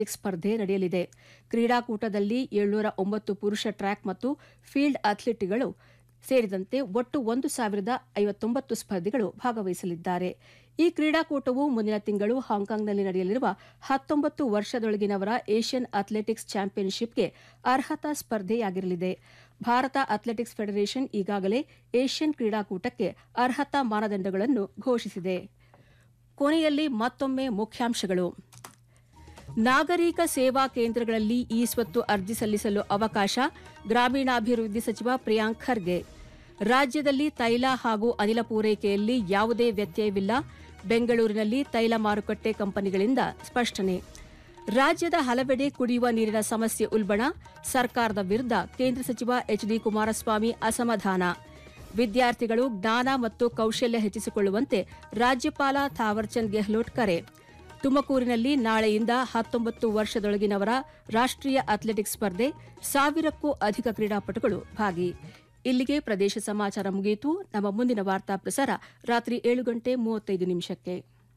ಸ್ಪರ್ಧೆ ನಡೆಯಲಿದೆ ಕ್ರೀಡಾಕೂಟದಲ್ಲಿ ಏಳ್ನೂರ ಒಂಬತ್ತು ಪುರುಷ ಟ್ರ್ಯಾಕ್ ಮತ್ತು ಫೀಲ್ಡ್ ಅಥ್ಲೆಟ್ಗಳು ಸೇರಿದಂತೆ ಒಟ್ಟು ಒಂದು ಸಾವಿರದ ಐವತ್ತೊಂಬತ್ತು ಸ್ಪರ್ಧಿಗಳು ಭಾಗವಹಿಸಲಿದ್ದಾರೆ ಈ ಕ್ರೀಡಾಕೂಟವು ಮುಂದಿನ ತಿಂಗಳು ಹಾಂಕಾಂಗ್ನಲ್ಲಿ ನಡೆಯಲಿರುವ ಹತ್ತೊಂಬತ್ತು ವರ್ಷದೊಳಗಿನವರ ಏಷ್ಯನ್ ಅಥ್ಲೆಟಿಕ್ಸ್ ಚಾಂಪಿಯನ್ಶಿಪ್ಗೆ ಅರ್ಹತಾ ಸ್ಪರ್ಧೆಯಾಗಿರಲಿದೆ ಭಾರತ ಅಥ್ಲೆಟಿಕ್ಸ್ ಫೆಡರೇಷನ್ ಈಗಾಗಲೇ ಏಷ್ಯನ್ ಕ್ರೀಡಾಕೂಟಕ್ಕೆ ಅರ್ಹತಾ ಮಾನದಂಡಗಳನ್ನು ಘೋಷಿಸಿದೆ ಕೊನೆಯಲ್ಲಿ ಮತ್ತೊಮ್ಮೆ ಮುಖ್ಯಾಂಶಗಳು ನಾಗರಿಕ ಸೇವಾ ಕೇಂದ್ರಗಳಲ್ಲಿ ಇ ಸ್ವತ್ತು ಅರ್ಜಿ ಸಲ್ಲಿಸಲು ಅವಕಾಶ ಗ್ರಾಮೀಣಾಭಿವೃದ್ಧಿ ಸಚಿವ ಪ್ರಿಯಾಂಕ್ ಖರ್ಗೆ ರಾಜ್ಯದಲ್ಲಿ ತೈಲ ಹಾಗೂ ಅನಿಲ ಪೂರೈಕೆಯಲ್ಲಿ ಯಾವುದೇ ವ್ಯತ್ಯಯವಿಲ್ಲ ಬೆಂಗಳೂರಿನಲ್ಲಿ ತೈಲ ಮಾರುಕಟ್ಟೆ ಕಂಪನಿಗಳಿಂದ ಸ್ಪಷ್ಟನೆ ರಾಜ್ಯದ ಹಲವೆಡೆ ಕುಡಿಯುವ ನೀರಿನ ಸಮಸ್ಯೆ ಉಲ್ಬಣ ಸರ್ಕಾರದ ವಿರುದ್ಧ ಕೇಂದ್ರ ಸಚಿವ ಎಚ್ ಡಿ ಕುಮಾರಸ್ವಾಮಿ ಅಸಮಾಧಾನ ವಿದ್ಯಾರ್ಥಿಗಳು ಜ್ಞಾನ ಮತ್ತು ಕೌಶಲ್ಯ ಹೆಚ್ಚಿಸಿಕೊಳ್ಳುವಂತೆ ರಾಜ್ಯಪಾಲ ಥಾವರ್ಚಂದ್ ಗೆಹ್ಲೋಟ್ ಕರೆ ತುಮಕೂರಿನಲ್ಲಿ ನಾಳೆಯಿಂದ ಹತ್ತೊಂಬತ್ತು ವರ್ಷದೊಳಗಿನವರ ರಾಷ್ಟ್ರೀಯ ಅಥ್ಲೆಟಿಕ್ಸ್ ಸ್ಪರ್ಧೆ ಸಾವಿರಕ್ಕೂ ಅಧಿಕ ಕ್ರೀಡಾಪಟುಗಳು ಭಾಗಿ ಇಲ್ಲಿಗೆ ಪ್ರದೇಶ ಸಮಾಚಾರ ಮುಗಿಯಿತು ನಮ್ಮ ಮುಂದಿನ ವಾರ್ತಾ ಪ್ರಸಾರ ರಾತ್ರಿ ಏಳು ಗಂಟೆ ಮೂವತ್ತೈದು ನಿಮಿಷಕ್ಕೆ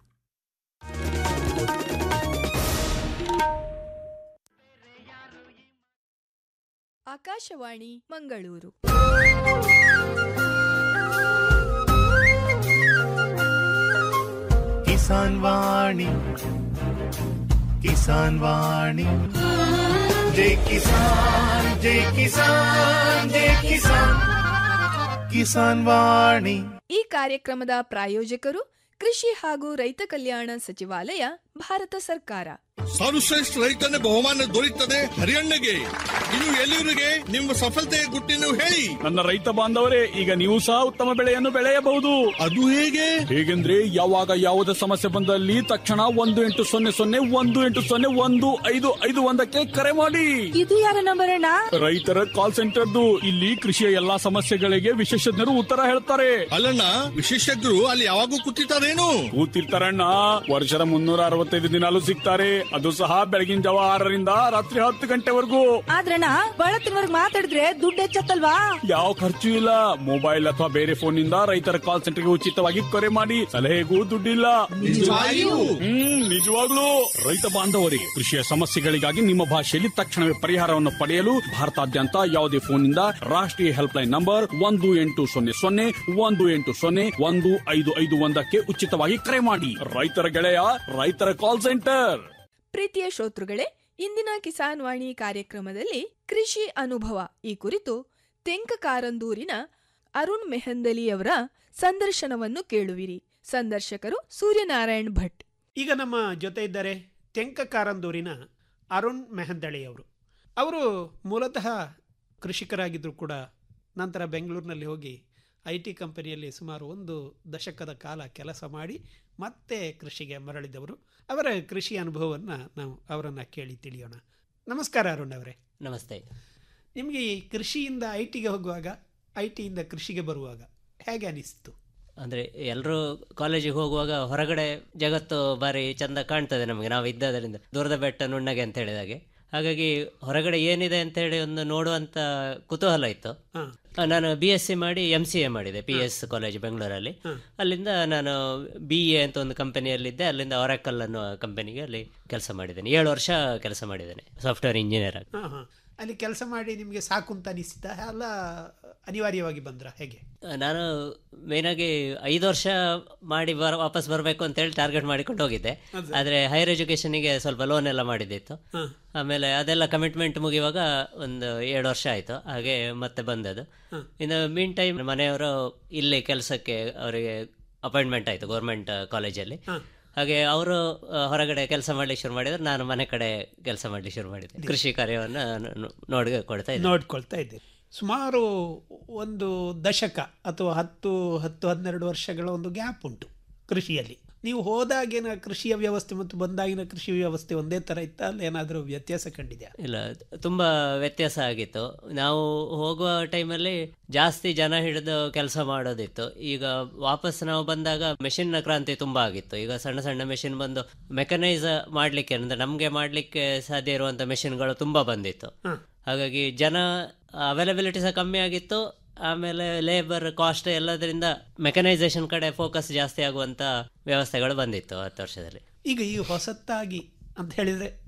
ಆಕಾಶವಾಣಿ ಮಂಗಳೂರು ಕಿಸಾನ್ ವಾಣಿ ಕಿಸಾನ್ ವಾಣಿ ಜೈ ಕಿಸಾನ್ ಜೈ ಕಿಸಾನ್ ಜೈ ಕಿಸಾನ್ ಕಿಸಾನ್ ವಾಣಿ ಈ ಕಾರ್ಯಕ್ರಮದ ಪ್ರಾಯೋಜಕರು ಕೃಷಿ ಹಾಗೂ ರೈತ ಕಲ್ಯಾಣ ಸಚಿವಾಲಯ ಭಾರತ ಸರ್ಕಾರ ಸರ್ವಶ್ರೇಷ್ಠ ರೈತನ ಬಹುಮಾನ ದೊರೆಯುತ್ತದೆ ಹರಿಯಣ್ಣಗೆ ಇದು ಎಲ್ಲಿವರಿಗೆ ನಿಮ್ಮ ಸಫಲತೆಯ ಗುಟ್ಟಿನ ಹೇಳಿ ನನ್ನ ರೈತ ಬಾಂಧವರೇ ಈಗ ನೀವು ಸಹ ಉತ್ತಮ ಬೆಳೆಯನ್ನು ಬೆಳೆಯಬಹುದು ಅದು ಹೇಗೆ ಹೇಗೆಂದ್ರೆ ಯಾವಾಗ ಯಾವುದೇ ಸಮಸ್ಯೆ ಬಂದಲ್ಲಿ ತಕ್ಷಣ ಒಂದು ಎಂಟು ಸೊನ್ನೆ ಸೊನ್ನೆ ಒಂದು ಎಂಟು ಸೊನ್ನೆ ಒಂದು ಐದು ಐದು ಒಂದಕ್ಕೆ ಕರೆ ಮಾಡಿ ಇದು ಯಾರ ನಂಬರ್ ಅಣ್ಣ ರೈತರ ಕಾಲ್ ಸೆಂಟರ್ದು ಇಲ್ಲಿ ಕೃಷಿಯ ಎಲ್ಲಾ ಸಮಸ್ಯೆಗಳಿಗೆ ವಿಶೇಷಜ್ಞರು ಉತ್ತರ ಹೇಳ್ತಾರೆ ಅಲ್ಲಣ್ಣ ವಿಶೇಷಜ್ಞರು ಅಲ್ಲಿ ಯಾವಾಗೂ ಕೂತಿರ್ತಾರೇನು ಕೂತಿರ್ತಾರಣ್ಣ ವರ್ಷದ ಮುನ್ನೂರ ಅರವತ್ತೈದು ದಿನಾಲು ಸಿಗ್ತಾರೆ ಅದು ಸಹ ಬೆಳಗಿನ ಜಾವ ಆರರಿಂದ ರಾತ್ರಿ ಹತ್ತು ಗಂಟೆವರೆಗೂ ಆದ್ರಣ್ಣ ಬಳತ್ತಿನವರ್ಗ್ ಮಾತಾಡಿದ್ರೆ ದುಡ್ಡು ಹೆಚ್ಚತ್ತಲ್ವಾ ಯಾವ ಖರ್ಚು ಇಲ್ಲ ಮೊಬೈಲ್ ಅಥವಾ ಬೇರೆ ಫೋನ್ ನಿಂದ ರೈತರ ಕಾಲ್ ಸೆಂಟರ್ಗೆ ಉಚಿತವಾಗಿ ಕರೆ ಮಾಡಿ ಸಲಹೆಗೂ ದುಡ್ಡಿಲ್ಲ ಹ್ಮ್ ನಿಜವಾಗ್ಲೂ ರೈತ ಬಾಂಧವರಿಗೆ ಕೃಷಿಯ ಸಮಸ್ಯೆಗಳಿಗಾಗಿ ನಿಮ್ಮ ಭಾಷೆಯಲ್ಲಿ ತಕ್ಷಣವೇ ಪರಿಹಾರವನ್ನು ಪಡೆಯಲು ಭಾರತಾದ್ಯಂತ ಯಾವುದೇ ಫೋನ್ನಿಂದ ರಾಷ್ಟ್ರೀಯ ಹೆಲ್ಪ್ ಲೈನ್ ನಂಬರ್ ಒಂದು ಎಂಟು ಸೊನ್ನೆ ಸೊನ್ನೆ ಒಂದು ಎಂಟು ಸೊನ್ನೆ ಒಂದು ಐದು ಐದು ಒಂದಕ್ಕೆ ಉಚಿತವಾಗಿ ಕರೆ ಮಾಡಿ ರೈತರ ಗೆಳೆಯ ರೈತರ ಕಾಲ್ ಸೆಂಟರ್ ಪ್ರೀತಿಯ ಶ್ರೋತೃಗಳೇ ಇಂದಿನ ಕಿಸಾನ್ ವಾಣಿ ಕಾರ್ಯಕ್ರಮದಲ್ಲಿ ಕೃಷಿ ಅನುಭವ ಈ ಕುರಿತು ತೆಂಕಕಾರಂದೂರಿನ ಅರುಣ್ ಮೆಹಂದಲಿಯವರ ಸಂದರ್ಶನವನ್ನು ಕೇಳುವಿರಿ ಸಂದರ್ಶಕರು ಸೂರ್ಯನಾರಾಯಣ್ ಭಟ್ ಈಗ ನಮ್ಮ ಜೊತೆ ಇದ್ದಾರೆ ತೆಂಕಕಾರಂದೂರಿನ ಅರುಣ್ ಮೆಹಂದಳಿಯವರು ಅವರು ಮೂಲತಃ ಕೃಷಿಕರಾಗಿದ್ದರೂ ಕೂಡ ನಂತರ ಬೆಂಗಳೂರಿನಲ್ಲಿ ಹೋಗಿ ಐ ಟಿ ಕಂಪನಿಯಲ್ಲಿ ಸುಮಾರು ಒಂದು ದಶಕದ ಕಾಲ ಕೆಲಸ ಮಾಡಿ ಮತ್ತೆ ಕೃಷಿಗೆ ಮರಳಿದವರು ಅವರ ಕೃಷಿ ಅನುಭವವನ್ನು ನಾವು ಅವರನ್ನು ಕೇಳಿ ತಿಳಿಯೋಣ ನಮಸ್ಕಾರ ಅರುಣ್ ಅವರೇ ನಮಸ್ತೆ ನಿಮಗೆ ಈ ಕೃಷಿಯಿಂದ ಐ ಟಿಗೆ ಹೋಗುವಾಗ ಐ ಟಿಯಿಂದ ಕೃಷಿಗೆ ಬರುವಾಗ ಹೇಗೆ ಅನಿಸ್ತು ಅಂದರೆ ಎಲ್ಲರೂ ಕಾಲೇಜಿಗೆ ಹೋಗುವಾಗ ಹೊರಗಡೆ ಜಗತ್ತು ಬಾರಿ ಚಂದ ಕಾಣ್ತದೆ ನಮಗೆ ನಾವು ಇದ್ದದರಿಂದ ದೂರದ ಬೆಟ್ಟ ನುಣ್ಣಗೆ ಅಂತ ಹೇಳಿದಾಗೆ ಹಾಗಾಗಿ ಹೊರಗಡೆ ಏನಿದೆ ಅಂತ ಹೇಳಿ ಒಂದು ನೋಡುವಂತ ಕುತೂಹಲ ಇತ್ತು ಹಾಂ ಆ, ನಾನು ಬಿ ಎಸ್ ಸಿ ಮಾಡಿ ಎಂ ಸಿ ಎ ಮಾಡಿದೆ ಪಿ ಎಸ್ ಕಾಲೇಜ್ ಬೆಂಗಳೂರಲ್ಲಿ ಅಲ್ಲಿಂದ ನಾನು ಬಿ ಎ ಅಂತ ಒಂದು ಕಂಪನಿಯಲ್ಲಿದ್ದೆ ಅಲ್ಲಿಂದ ಒರಾಕಲ್ ಅನ್ನುವ ಕಂಪನಿಗೆ ಅಲ್ಲಿ ಕೆಲಸ ಮಾಡಿದ್ದೇನೆ ಏಳು ವರ್ಷ ಕೆಲಸ ಮಾಡಿದ್ದೇನೆ ಸಾಫ್ಟ್ವೇರ್ ಇಂಜಿನಿಯರ್ ಆಗಿ ಹಾಂ ಹಾಂ ಅಲ್ಲಿ ಕೆಲಸ ಮಾಡಿ ನಿಮಗೆ ಸಾಕು ಅಂತ ಅನಿಸಿತಾ ಅಲ್ಲ ಅನಿವಾರ್ಯವಾಗಿ ಬಂದ್ರ ಹೇಗೆ ನಾನು ಮೇಯ್ನಾಗಿ ಐದು ವರ್ಷ ಮಾಡಿ ಬರ ವಾಪಸ್ ಬರಬೇಕು ಅಂತೇಳಿ ಟಾರ್ಗೆಟ್ ಮಾಡಿಕೊಂಡು ಹೋಗಿದ್ದೆ ಆದರೆ ಹೈಯರ್ ಎಜುಕೇಷನಿಗೆ ಸ್ವಲ್ಪ ಲೋನ್ ಎಲ್ಲ ಮಾಡಿದ್ದಿತ್ತು ಹಾಂ ಆಮೇಲೆ ಅದೆಲ್ಲ ಕಮಿಟ್ಮೆಂಟ್ ಮುಗಿಯುವಾಗ ಒಂದು ಏಳು ವರ್ಷ ಆಯಿತು ಹಾಗೆ ಮತ್ತೆ ಬಂದದ್ದು ಇನ್ನು ಮೀನ್ ಟೈಮ್ ಮನೆಯವರು ಇಲ್ಲಿ ಕೆಲಸಕ್ಕೆ ಅವರಿಗೆ ಅಪಾಯಿಂಟ್ಮೆಂಟ್ ಆಯಿತು ಗೌರ್ಮೆಂಟ್ ಕಾಲೇಜಲ್ಲಿ ಹಾಗೆ ಅವರು ಹೊರಗಡೆ ಕೆಲಸ ಮಾಡ್ಲಿಕ್ಕೆ ಶುರು ಮಾಡಿದ್ರೆ ನಾನು ಮನೆ ಕಡೆ ಕೆಲಸ ಮಾಡ್ಲಿಕ್ಕೆ ಶುರು ಮಾಡಿದ್ದೆ ಕೃಷಿ ಕಾರ್ಯವನ್ನು ನೋಡಿ ಕೊಡ್ತಾ ಇದ್ದೆ ನೋಡ್ಕೊಳ್ತಾ ಇದ್ದೀರಿ ಸುಮಾರು ಒಂದು ದಶಕ ಅಥವಾ ಹತ್ತು ಹತ್ತು ಹನ್ನೆರಡು ವರ್ಷಗಳ ಒಂದು ಗ್ಯಾಪ್ ಉಂಟು ಕೃಷಿಯಲ್ಲಿ ನೀವು ಹೋದಾಗಿನ ಕೃಷಿಯ ವ್ಯವಸ್ಥೆ ಮತ್ತು ಬಂದಾಗಿನ ಕೃಷಿ ವ್ಯವಸ್ಥೆ ಒಂದೇ ಥರ ಇತ್ತ ಅಲ್ಲಿ ಏನಾದರೂ ವ್ಯತ್ಯಾಸ ಕಂಡಿದೆಯಾ ಇಲ್ಲ ತುಂಬ ವ್ಯತ್ಯಾಸ ಆಗಿತ್ತು ನಾವು ಹೋಗುವ ಟೈಮಲ್ಲಿ ಜಾಸ್ತಿ ಜನ ಹಿಡಿದು ಕೆಲಸ ಮಾಡೋದಿತ್ತು ಈಗ ವಾಪಸ್ ನಾವು ಬಂದಾಗ ಮೆಷಿನ್ ಕ್ರಾಂತಿ ತುಂಬ ಆಗಿತ್ತು ಈಗ ಸಣ್ಣ ಸಣ್ಣ ಮೆಷಿನ್ ಬಂದು ಮೆಕನೈಸ್ ಮಾಡಲಿಕ್ಕೆ ಅಂದರೆ ನಮಗೆ ಮಾಡಲಿಕ್ಕೆ ಸಾಧ್ಯ ಇರುವಂಥ ಮೆಷಿನ್ಗಳು ತುಂಬ ಬಂದಿತ್ತು ಹಾಂ ಹಾಗಾಗಿ ಜನ ಅವೈಲಬಿಲಿಟಿ ಸಹ ಕಮ್ಮಿ ಆಗಿತ್ತು ಆಮೇಲೆ ಲೇಬರ್ ಕಾಸ್ಟ್ ಎಲ್ಲದರಿಂದ ಮೆಕನೈಸೇಷನ್ ಕಡೆ ಫೋಕಸ್ ಜಾಸ್ತಿ ಆಗುವಂತ ವ್ಯವಸ್ಥೆಗಳು ಬಂದಿತ್ತು ಹತ್ತು ವರ್ಷದಲ್ಲಿ ಈಗ ಈ ಹೊಸತ್ತಾಗಿ ಅಂತ ಹೇಳಿದರೆ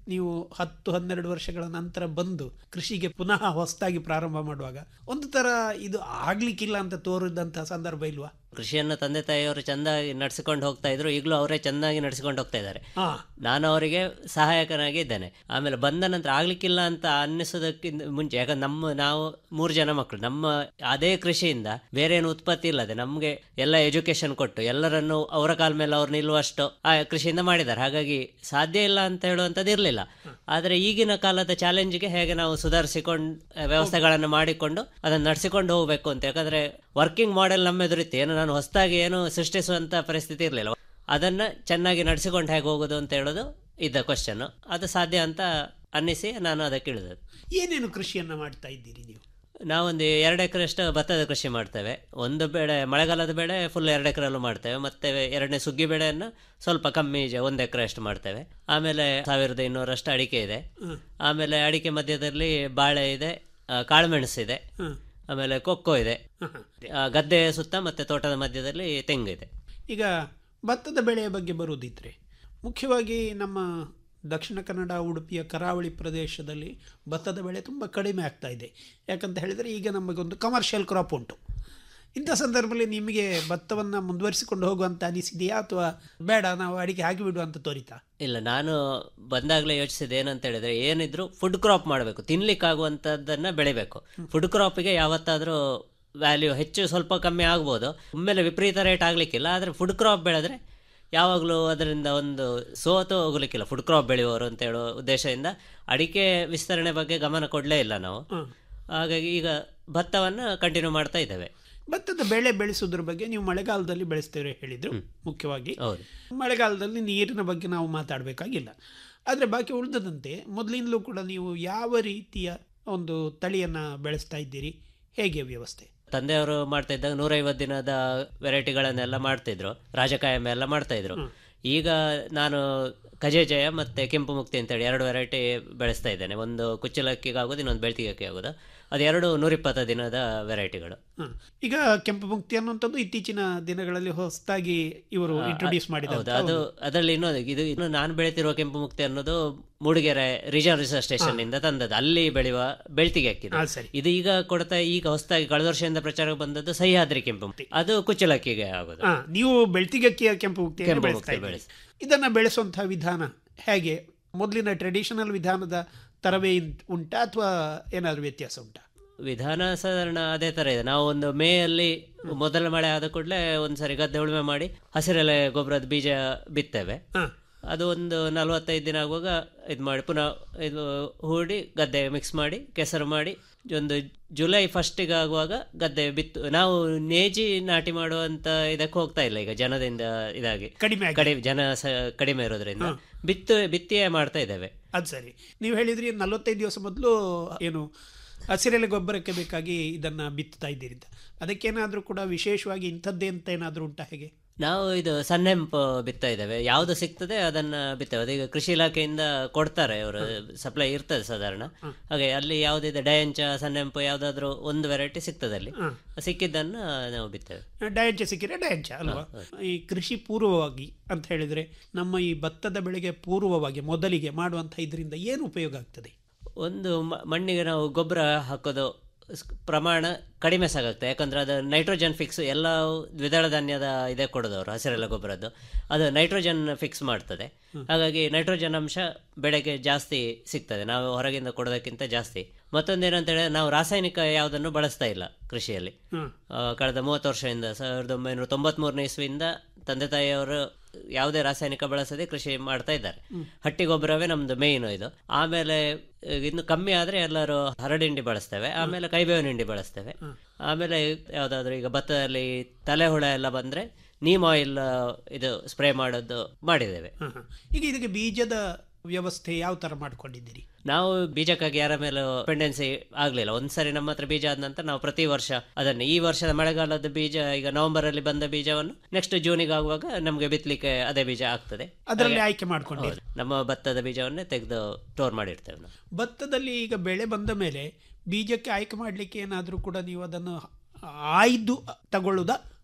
ನೀವು ಹತ್ತು ಹನ್ನೆರಡು ವರ್ಷಗಳ ನಂತರ ಬಂದು ಕೃಷಿಗೆ ಪುನಃ ಹೊಸದಾಗಿ ಪ್ರಾರಂಭ ಮಾಡುವಾಗ ಒಂದು ತರ ಇದು ಆಗ್ಲಿಕ್ಕಿಲ್ಲ ಅಂತ ತೋರಿದಂತಹ ಸಂದರ್ಭ ಇಲ್ವಾ ಕೃಷಿಯನ್ನ ತಂದೆ ತಾಯಿಯವರು ಚೆಂದಾಗಿ ನಡೆಸಿಕೊಂಡು ಹೋಗ್ತಾ ಇದ್ರು ಈಗಲೂ ಅವರೇ ಚೆಂದಾಗಿ ನಡೆಸಿಕೊಂಡು ಹೋಗ್ತಾ ಇದ್ದಾರೆ ಹಾ ನಾನು ಅವರಿಗೆ ಸಹಾಯಕನಾಗಿ ಇದ್ದೇನೆ ಆಮೇಲೆ ಬಂದ ನಂತರ ಆಗ್ಲಿಕ್ಕಿಲ್ಲ ಅಂತ ಅನ್ನಿಸೋದಕ್ಕಿಂತ ಮುಂಚೆ ಯಾಕಂದ್ರೆ ನಮ್ಮ ನಾವು ಮೂರು ಜನ ಮಕ್ಕಳು ನಮ್ಮ ಅದೇ ಕೃಷಿಯಿಂದ ಬೇರೆ ಏನು ಉತ್ಪತ್ತಿ ಇಲ್ಲದೆ ನಮಗೆ ಎಲ್ಲ ಎಜುಕೇಶನ್ ಕೊಟ್ಟು ಎಲ್ಲರನ್ನು ಅವರ ಕಾಲ ಮೇಲೆ ಅವ್ರು ನಿಲ್ಲುವಷ್ಟು ಆ ಕೃಷಿಯಿಂದ ಮಾಡಿದ್ದಾರೆ ಹಾಗಾಗಿ ಸಾಧ್ಯ ಇಲ್ಲ ಅಂತ ಹೇಳುವಂಥದ್ದು ಇರಲಿಲ್ಲ ಆದರೆ ಈಗಿನ ಕಾಲದ ಚಾಲೆಂಜ್ಗೆ ಹೇಗೆ ನಾವು ಸುಧಾರಿಸಿಕೊಂಡು ವ್ಯವಸ್ಥೆಗಳನ್ನು ಮಾಡಿಕೊಂಡು ಅದನ್ನು ನಡೆಸಿಕೊಂಡು ಹೋಗಬೇಕು ಅಂತ ಯಾಕಂದ್ರೆ ವರ್ಕಿಂಗ್ ಮಾಡೆಲ್ ನಮ್ಮ ಎದುರಿತ್ತು ಏನು ನಾನು ಹೊಸದಾಗಿ ಏನು ಸೃಷ್ಟಿಸುವಂತ ಪರಿಸ್ಥಿತಿ ಇರಲಿಲ್ಲ ಅದನ್ನ ಚೆನ್ನಾಗಿ ನಡೆಸಿಕೊಂಡು ಹೇಗೆ ಹೋಗೋದು ಅಂತ ಹೇಳೋದು ಇದ್ದ ಕ್ವಶನ್ ಅದು ಸಾಧ್ಯ ಅಂತ ಅನ್ನಿಸಿ ನಾನು ಅದಕ್ಕೆ ಇಳಿದದ್ದು ಏನೇನು ಕೃಷಿಯನ್ನ ಮಾಡ್ತಾ ಇದ್ದೀರಿ ನೀವು ನಾವೊಂದು ಎರಡು ಎಕರೆಷ್ಟು ಭತ್ತದ ಕೃಷಿ ಮಾಡ್ತೇವೆ ಒಂದು ಬೆಳೆ ಮಳೆಗಾಲದ ಬೆಳೆ ಫುಲ್ ಎರಡು ಎಕರೆಲ್ಲೂ ಮಾಡ್ತೇವೆ ಮತ್ತೆ ಎರಡನೇ ಸುಗ್ಗಿ ಬೆಳೆಯನ್ನು ಸ್ವಲ್ಪ ಕಮ್ಮಿ ಜ- ಒಂದು ಎಕರೆ ಅಷ್ಟು ಮಾಡ್ತೇವೆ ಆಮೇಲೆ ಸಾವಿರದ ಇನ್ನೂರಷ್ಟು ಅಡಿಕೆ ಇದೆ ಆಮೇಲೆ ಅಡಿಕೆ ಮಧ್ಯದಲ್ಲಿ ಬಾಳೆ ಇದೆ ಆ, ಕಾಳುಮೆಣಸು ಇದೆ ಆಮೇಲೆ ಕೊಕ್ಕೋ ಇದೆ ಆ, ಗದ್ದೆ ಸುತ್ತ ಮತ್ತೆ ತೋಟದ ಮಧ್ಯದಲ್ಲಿ ತೆಂಗು ಇದೆ ಈಗ ಭತ್ತದ ಬೆಳೆಯ ಬಗ್ಗೆ ಬರುವುದಿದ್ರೆ ಮುಖ್ಯವಾಗಿ ನಮ್ಮ ದಕ್ಷಿಣ ಕನ್ನಡ ಉಡುಪಿಯ ಕರಾವಳಿ ಪ್ರದೇಶದಲ್ಲಿ ಭತ್ತದ ಬೆಳೆ ತುಂಬ ಕಡಿಮೆ ಆಗ್ತಾ ಇದೆ ಯಾಕಂತ ಹೇಳಿದರೆ ಈಗ ನಮಗೊಂದು ಕಮರ್ಷಿಯಲ್ ಕ್ರಾಪ್ ಉಂಟು ಇಂಥ ಸಂದರ್ಭದಲ್ಲಿ ನಿಮಗೆ ಭತ್ತವನ್ನು ಮುಂದುವರಿಸಿಕೊಂಡು ಹೋಗುವಂತ ಅನಿಸಿದೆಯಾ ಅಥವಾ ಬೇಡ ನಾವು ಅಡಿಕೆ ಹಾಕಿಬಿಡುವ ಅಂತ ತೋರಿತಾ ಇಲ್ಲ ನಾನು ಬಂದಾಗಲೇ ಯೋಚಿಸಿದೆ ಏನಂತ ಹೇಳಿದ್ರೆ ಏನಿದ್ರು ಫುಡ್ ಕ್ರಾಪ್ ಮಾಡಬೇಕು ತಿನ್ಲಿಕ್ಕಾಗುವಂಥದ್ದನ್ನ ಬೆಳಿಬೇಕು ಫುಡ್ ಕ್ರಾಪಿಗೆ ಯಾವತ್ತಾದರೂ ವ್ಯಾಲ್ಯೂ ಹೆಚ್ಚು ಸ್ವಲ್ಪ ಕಮ್ಮಿ ಆಗ್ಬೋದು ಒಮ್ಮೆಲೆ ವಿಪರೀತ ರೇಟ್ ಆಗಲಿಕ್ಕಿಲ್ಲ ಆದರೆ ಫುಡ್ ಕ್ರಾಪ್ ಬೆಳೆದ್ರೆ ಯಾವಾಗಲೂ ಅದರಿಂದ ಒಂದು ಸೋತು ಹೋಗ್ಲಿಕ್ಕಿಲ್ಲ ಫುಡ್ ಕ್ರಾಪ್ ಬೆಳೆಯುವವರು ಅಂತ ಹೇಳೋ ಉದ್ದೇಶದಿಂದ ಅಡಿಕೆ ವಿಸ್ತರಣೆ ಬಗ್ಗೆ ಗಮನ ಕೊಡಲೇ ಇಲ್ಲ ನಾವು ಹಾಗಾಗಿ ಈಗ ಭತ್ತವನ್ನು ಕಂಟಿನ್ಯೂ ಮಾಡ್ತಾ ಇದ್ದೇವೆ ಭತ್ತದ ಬೆಳೆ ಬೆಳೆಸೋದ್ರ ಬಗ್ಗೆ ನೀವು ಮಳೆಗಾಲದಲ್ಲಿ ಬೆಳೆಸ್ತೇವೆ ಹೇಳಿದ್ರು ಮುಖ್ಯವಾಗಿ ಹೌದು ಮಳೆಗಾಲದಲ್ಲಿ ನೀರಿನ ಬಗ್ಗೆ ನಾವು ಮಾತಾಡಬೇಕಾಗಿಲ್ಲ ಆದರೆ ಬಾಕಿ ಉಳಿದದಂತೆ ಮೊದಲಿಂದಲೂ ಕೂಡ ನೀವು ಯಾವ ರೀತಿಯ ಒಂದು ತಳಿಯನ್ನು ಬೆಳೆಸ್ತಾ ಇದ್ದೀರಿ ಹೇಗೆ ವ್ಯವಸ್ಥೆ ತಂದೆಯವರು ಮಾಡ್ತಾ ಇದ್ದಾಗ ನೂರೈವತ್ತು ದಿನದ ವೆರೈಟಿಗಳನ್ನೆಲ್ಲ ಮಾಡ್ತಿದ್ರು ರಾಜಕಾಯಮ ಎಲ್ಲ ಮಾಡ್ತಾ ಇದ್ರು ಈಗ ನಾನು ಕಜೇಜಯ ಮತ್ತೆ ಕೆಂಪು ಮುಕ್ತಿ ಅಂತೇಳಿ ಎರಡು ವೆರೈಟಿ ಬೆಳೆಸ್ತಾ ಇದ್ದೇನೆ ಒಂದು ಕುಚ್ಚಲಕ್ಕಿಗೆ ಆಗೋದು ಇನ್ನೊಂದು ಬೆಳ್ತಿಗೆ ಆಗೋದು ಅದೆರಡು ನೂರಿಪ್ಪತ್ತು ದಿನದ ವೆರೈಟಿಗಳು ಹ. ಈಗ ಕೆಂಪು ಮುಕ್ತಿ ಅನ್ನುವಂಥದ್ದು ಇತ್ತೀಚಿನ ದಿನಗಳಲ್ಲಿ ಹೊಸದಾಗಿ ಇವರು ಇಂಟ್ರೊಡ್ಯೂಸ್ ಮಾಡಿದ ಹೌದು ಅದು ಅದರಲ್ಲಿ ಇನ್ನೊಂದು ಇದು ಇನ್ನು ನಾನು ಬೆಳೆತಿರುವ ಕೆಂಪು ಮುಕ್ತಿ ಅನ್ನೋದು ಮೂಡಿಗೆರೆ ರಿಜರ್ವ್ ರಿಸರ್ಚ್ ಸ್ಟೇಷನ್ ಇಂದ ತಂದದ್ದು ಅಲ್ಲಿ ಬೆಳೆಯುವ ಬೆಳ್ತಿಗೆ ಅಕ್ಕಿದು ಹಾ, ಸರಿ. ಇದು ಈಗ ಕೊಡ್ತಾ ಈಗ ಹೊಸದಾಗಿ ಕಳೆದ ವರ್ಷದಿಂದ ಪ್ರಚಾರಕ್ಕೆ ಬಂದದ್ದು ಸಹ್ಯಾದ್ರಿ ಕೆಂಪು ಮುಕ್ತಿ ಅದು ಕುಚ್ಚಲಕ್ಕಿಗೆ ಆಗೋದು ಹಾ, ನೀವು ಬೆಳ್ತಿಗಕ್ಕಿಯ ಕೆಂಪು ಮುಕ್ತಿಯನ್ನು ಕೆಂಪು ಬೆಳೆಸ್ತಾ ಮುಕ್ತಿ ಇದ್ದೀರಿ ಬೆಳೆಸಿ. ಇದನ್ನು ಬೆಳೆಸುವಂತಹ ವಿಧಾನ ಹೇಗೆ ಮೊದಲಿನ ಟ್ರೆಡಿಷನಲ್ ವಿಧಾನದ ತರವೇ ಇನ್- ಉಂಟಾ ಅಥವಾ ಏನಾದರೂ ವ್ಯತ್ಯಾಸ ಉಂಟಾ ವಿಧಾನ ಸಾಧಾರಣ ಅದೇ ತರ ಇದೆ ನಾವು ಒಂದು ಮೇ ಅಲ್ಲಿ ಮೊದಲ ಮಳೆ ಆದ ಕೂಡಲೇ ಒಂದ್ಸರಿ ಗದ್ದೆ ಉಳುಮೆ ಮಾಡಿ ಹಸಿರೆಲೆ ಗೊಬ್ಬರದ ಬೀಜ ಬಿತ್ತೇವೆ ಅದು ಒಂದು ನಲವತ್ತೈದು ದಿನ ಆಗುವಾಗ ಇದು ಮಾಡಿ ಪುನಃ ಇದು ಹೂಡಿ ಗದ್ದೆ ಮಿಕ್ಸ್ ಮಾಡಿ ಕೆಸರು ಮಾಡಿ ಒಂದು ಜುಲೈ ಫಸ್ಟಿಗೆ ಆಗುವಾಗ ಗದ್ದೆ ಬಿತ್ತು ನಾವು ನೇಜಿ ನಾಟಿ ಮಾಡುವಂತ ಇದಕ್ಕೆ ಹೋಗ್ತಾ ಇಲ್ಲ ಈಗ ಜನದಿಂದ ಇದಾಗಿ ಕಡಿಮೆ ಆಗಿ. ಕಡಿಮೆ ಜನ ಸ- ಕಡಿಮೆ ಇರೋದ್ರಿಂದ ಬಿತ್ತು ಬಿತ್ತಿಯೇ ಮಾಡ್ತಾ ಇದ್ದೇವೆ ಅದು ಸರಿ ನೀವು ಹೇಳಿದ್ರಿ ನಲವತ್ತೈದು ದಿವಸ ಮೊದಲು ಏನು ಹಸಿರೆಲೆ ಗೊಬ್ಬರಕ್ಕೆ ಬೇಕಾಗಿ ಇದನ್ನ ಬಿತ್ತುತ್ತಾ ಇದ್ದೀರಿ ಅಂತ ಅದಕ್ಕೇನಾದರೂ ಕೂಡ ವಿಶೇಷವಾಗಿ ಇಂಥದ್ದೇ ಅಂತ ಏನಾದರೂ ಉಂಟಾ ಹೇಗೆ ನಾವು ಇದು ಸನ್ನೆಂಪು ಬಿತ್ತಾ ಇದ್ದೇವೆ ಯಾವುದು ಸಿಗ್ತದೆ ಅದನ್ನ ಬಿತ್ತೇವೆ ಅದೀಗ ಕೃಷಿ ಇಲಾಖೆಯಿಂದ ಕೊಡ್ತಾರೆ ಅವರು ಸಪ್ಲೈ ಇರ್ತದೆ ಸಾಧಾರಣ ಹಾಗೆ ಅಲ್ಲಿ ಯಾವುದಿದೆ ಡಯಂಚ ಸನ್ನೆಂಪು ಯಾವುದಾದ್ರೂ ಒಂದು ವೆರೈಟಿ ಸಿಗ್ತದೆ ಅಲ್ಲಿ ಸಿಕ್ಕಿದ್ದನ್ನ ನಾವು ಬಿತ್ತೇವೆ ಡಯಂಚ ಸಿಕ್ಕಿದ್ರೆ ಡಯಂಚ ಅಲ್ವಾ ಈ ಕೃಷಿ ಪೂರ್ವವಾಗಿ ಅಂತ ಹೇಳಿದ್ರೆ ನಮ್ಮ ಈ ಭತ್ತದ ಬೆಳೆಗೆ ಪೂರ್ವವಾಗಿ ಮೊದಲಿಗೆ ಮಾಡುವಂಥ ಇದರಿಂದ ಏನು ಉಪಯೋಗ ಆಗ್ತದೆ ಒಂದು ಮ- ಮಣ್ಣಿಗೆ ನಾವು ಗೊಬ್ಬರ ಹಾಕೋದು ಸ್- ಪ್ರಮಾಣ ಕಡಿಮೆ ಸಾಗುತ್ತೆ ಯಾಕಂದ್ರೆ ಅದು ನೈಟ್ರೋಜನ್ ಫಿಕ್ಸ್ ಎಲ್ಲ ದ್ವಿದಳ ಧಾನ್ಯದ ಇದೇ ಕೊಡೋದವರು ಹಸಿರೆಲ್ಲ ಗೊಬ್ಬರದ್ದು ಅದು ನೈಟ್ರೋಜನ್ ಫಿಕ್ಸ್ ಮಾಡ್ತದೆ ಹಾಗಾಗಿ ನೈಟ್ರೋಜನ್ ಅಂಶ ಬೆಳೆಗೆ ಜಾಸ್ತಿ ಸಿಗ್ತದೆ ನಾವು ಹೊರಗಿಂದ ಕೊಡೋದಕ್ಕಿಂತ ಜಾಸ್ತಿ ಮತ್ತೊಂದೇನಂತ ಹೇಳಿದ್ರೆ ನಾವು ರಾಸಾಯನಿಕ ಯಾವುದನ್ನು ಬಳಸ್ತಾ ಇಲ್ಲ ಕೃಷಿಯಲ್ಲಿ ಹ್ಮ್. ಆ, ಕಳೆದ ಮೂವತ್ತು ವರ್ಷದಿಂದ ಸಾವಿರದ ಒಂಬೈನೂರ ತೊಂಬತ್ಮೂರನೇ ಇಸ್ವಿಯಿಂದ ತಂದೆ ತಾಯಿಯವರು ಯಾವುದೇ ರಾಸಾಯನಿಕ ಬಳಸದೆ ಕೃಷಿ ಮಾಡ್ತಾ ಇದ್ದಾರೆ ಹಟ್ಟಿ ಗೊಬ್ಬರವೇ ನಮ್ದು ಮೇಯ್ನು ಇದು ಆಮೇಲೆ ಆ, ಇನ್ನು ಕಮ್ಮಿ ಆದ್ರೆ ಎಲ್ಲರೂ ಹರಡಿಂಡಿ ಬಳಸ್ತೇವೆ ಆಮೇಲೆ ಕೈಬೇವಿನ ಹಿಂಡಿ ಬಳಸ್ತೇವೆ ಆಮೇಲೆ ಯಾವ್ದಾದ್ರು ಈಗ ಭತ್ತದಲ್ಲಿ ತಲೆ ಹುಳ ಎಲ್ಲ ಬಂದ್ರೆ ನೀಮ್ ಆಯಿಲ್ ಇದು ಸ್ಪ್ರೇ ಮಾಡೋದು ಮಾಡಿದ್ದೇವೆ ಹ, ಹ. ಈಗ ಇದಕ್ಕೆ ಬೀಜದ ವ್ಯವಸ್ಥೆ ಯಾವ ತರ ಮಾಡ್ಕೊಂಡಿದ್ದೀರಿ ನಾವು ಬೀಜಕ್ಕಾಗಿ ಯಾರ ಮೇಲೆ ಡಿಪೆಂಡೆನ್ಸಿ ಆಗ್ಲಿಲ್ಲ ಒಂದ್ಸರಿ ನಮ್ಮ ಹತ್ರ ಬೀಜ ಆದ ನಂತರ ನಾವು ಪ್ರತಿ ವರ್ಷ ಅದನ್ನು ಈ ವರ್ಷದ ಮಳೆಗಾಲದ ಬೀಜ ಈಗ ನವೆಂಬರ್ ಅಲ್ಲಿ ಬಂದ ಬೀಜವನ್ನು ನೆಕ್ಸ್ಟ್ ಜೂನಿಗೆ ಆಗುವಾಗ ನಮಗೆ ಬಿತ್ತಲಿಕ್ಕೆ ಅದೇ ಬೀಜ ಆಗ್ತದೆ ಅದರಲ್ಲಿ ಹಾಗೆ- ಆಯ್ಕೆ ಮಾಡ್ಕೊಂಡಿರಿ ಹೌದು. ನಮ್ಮ ಭತ್ತದ ಬೀಜವನ್ನೇ ತೆಗೆದು ಸ್ಟೋರ್ ಮಾಡಿರ್ತೇವೆ ನಾವು ಭತ್ತದಲ್ಲಿ ಈಗ ಬೆಳೆ ಬಂದ ಮೇಲೆ ಬೀಜಕ್ಕೆ ಆಯ್ಕೆ ಮಾಡಲಿಕ್ಕೆ ಏನಾದರೂ ಕೂಡ ನೀವು ಅದನ್ನು ಆಯ್ದು ತಗೊಳ್ಳುದಾ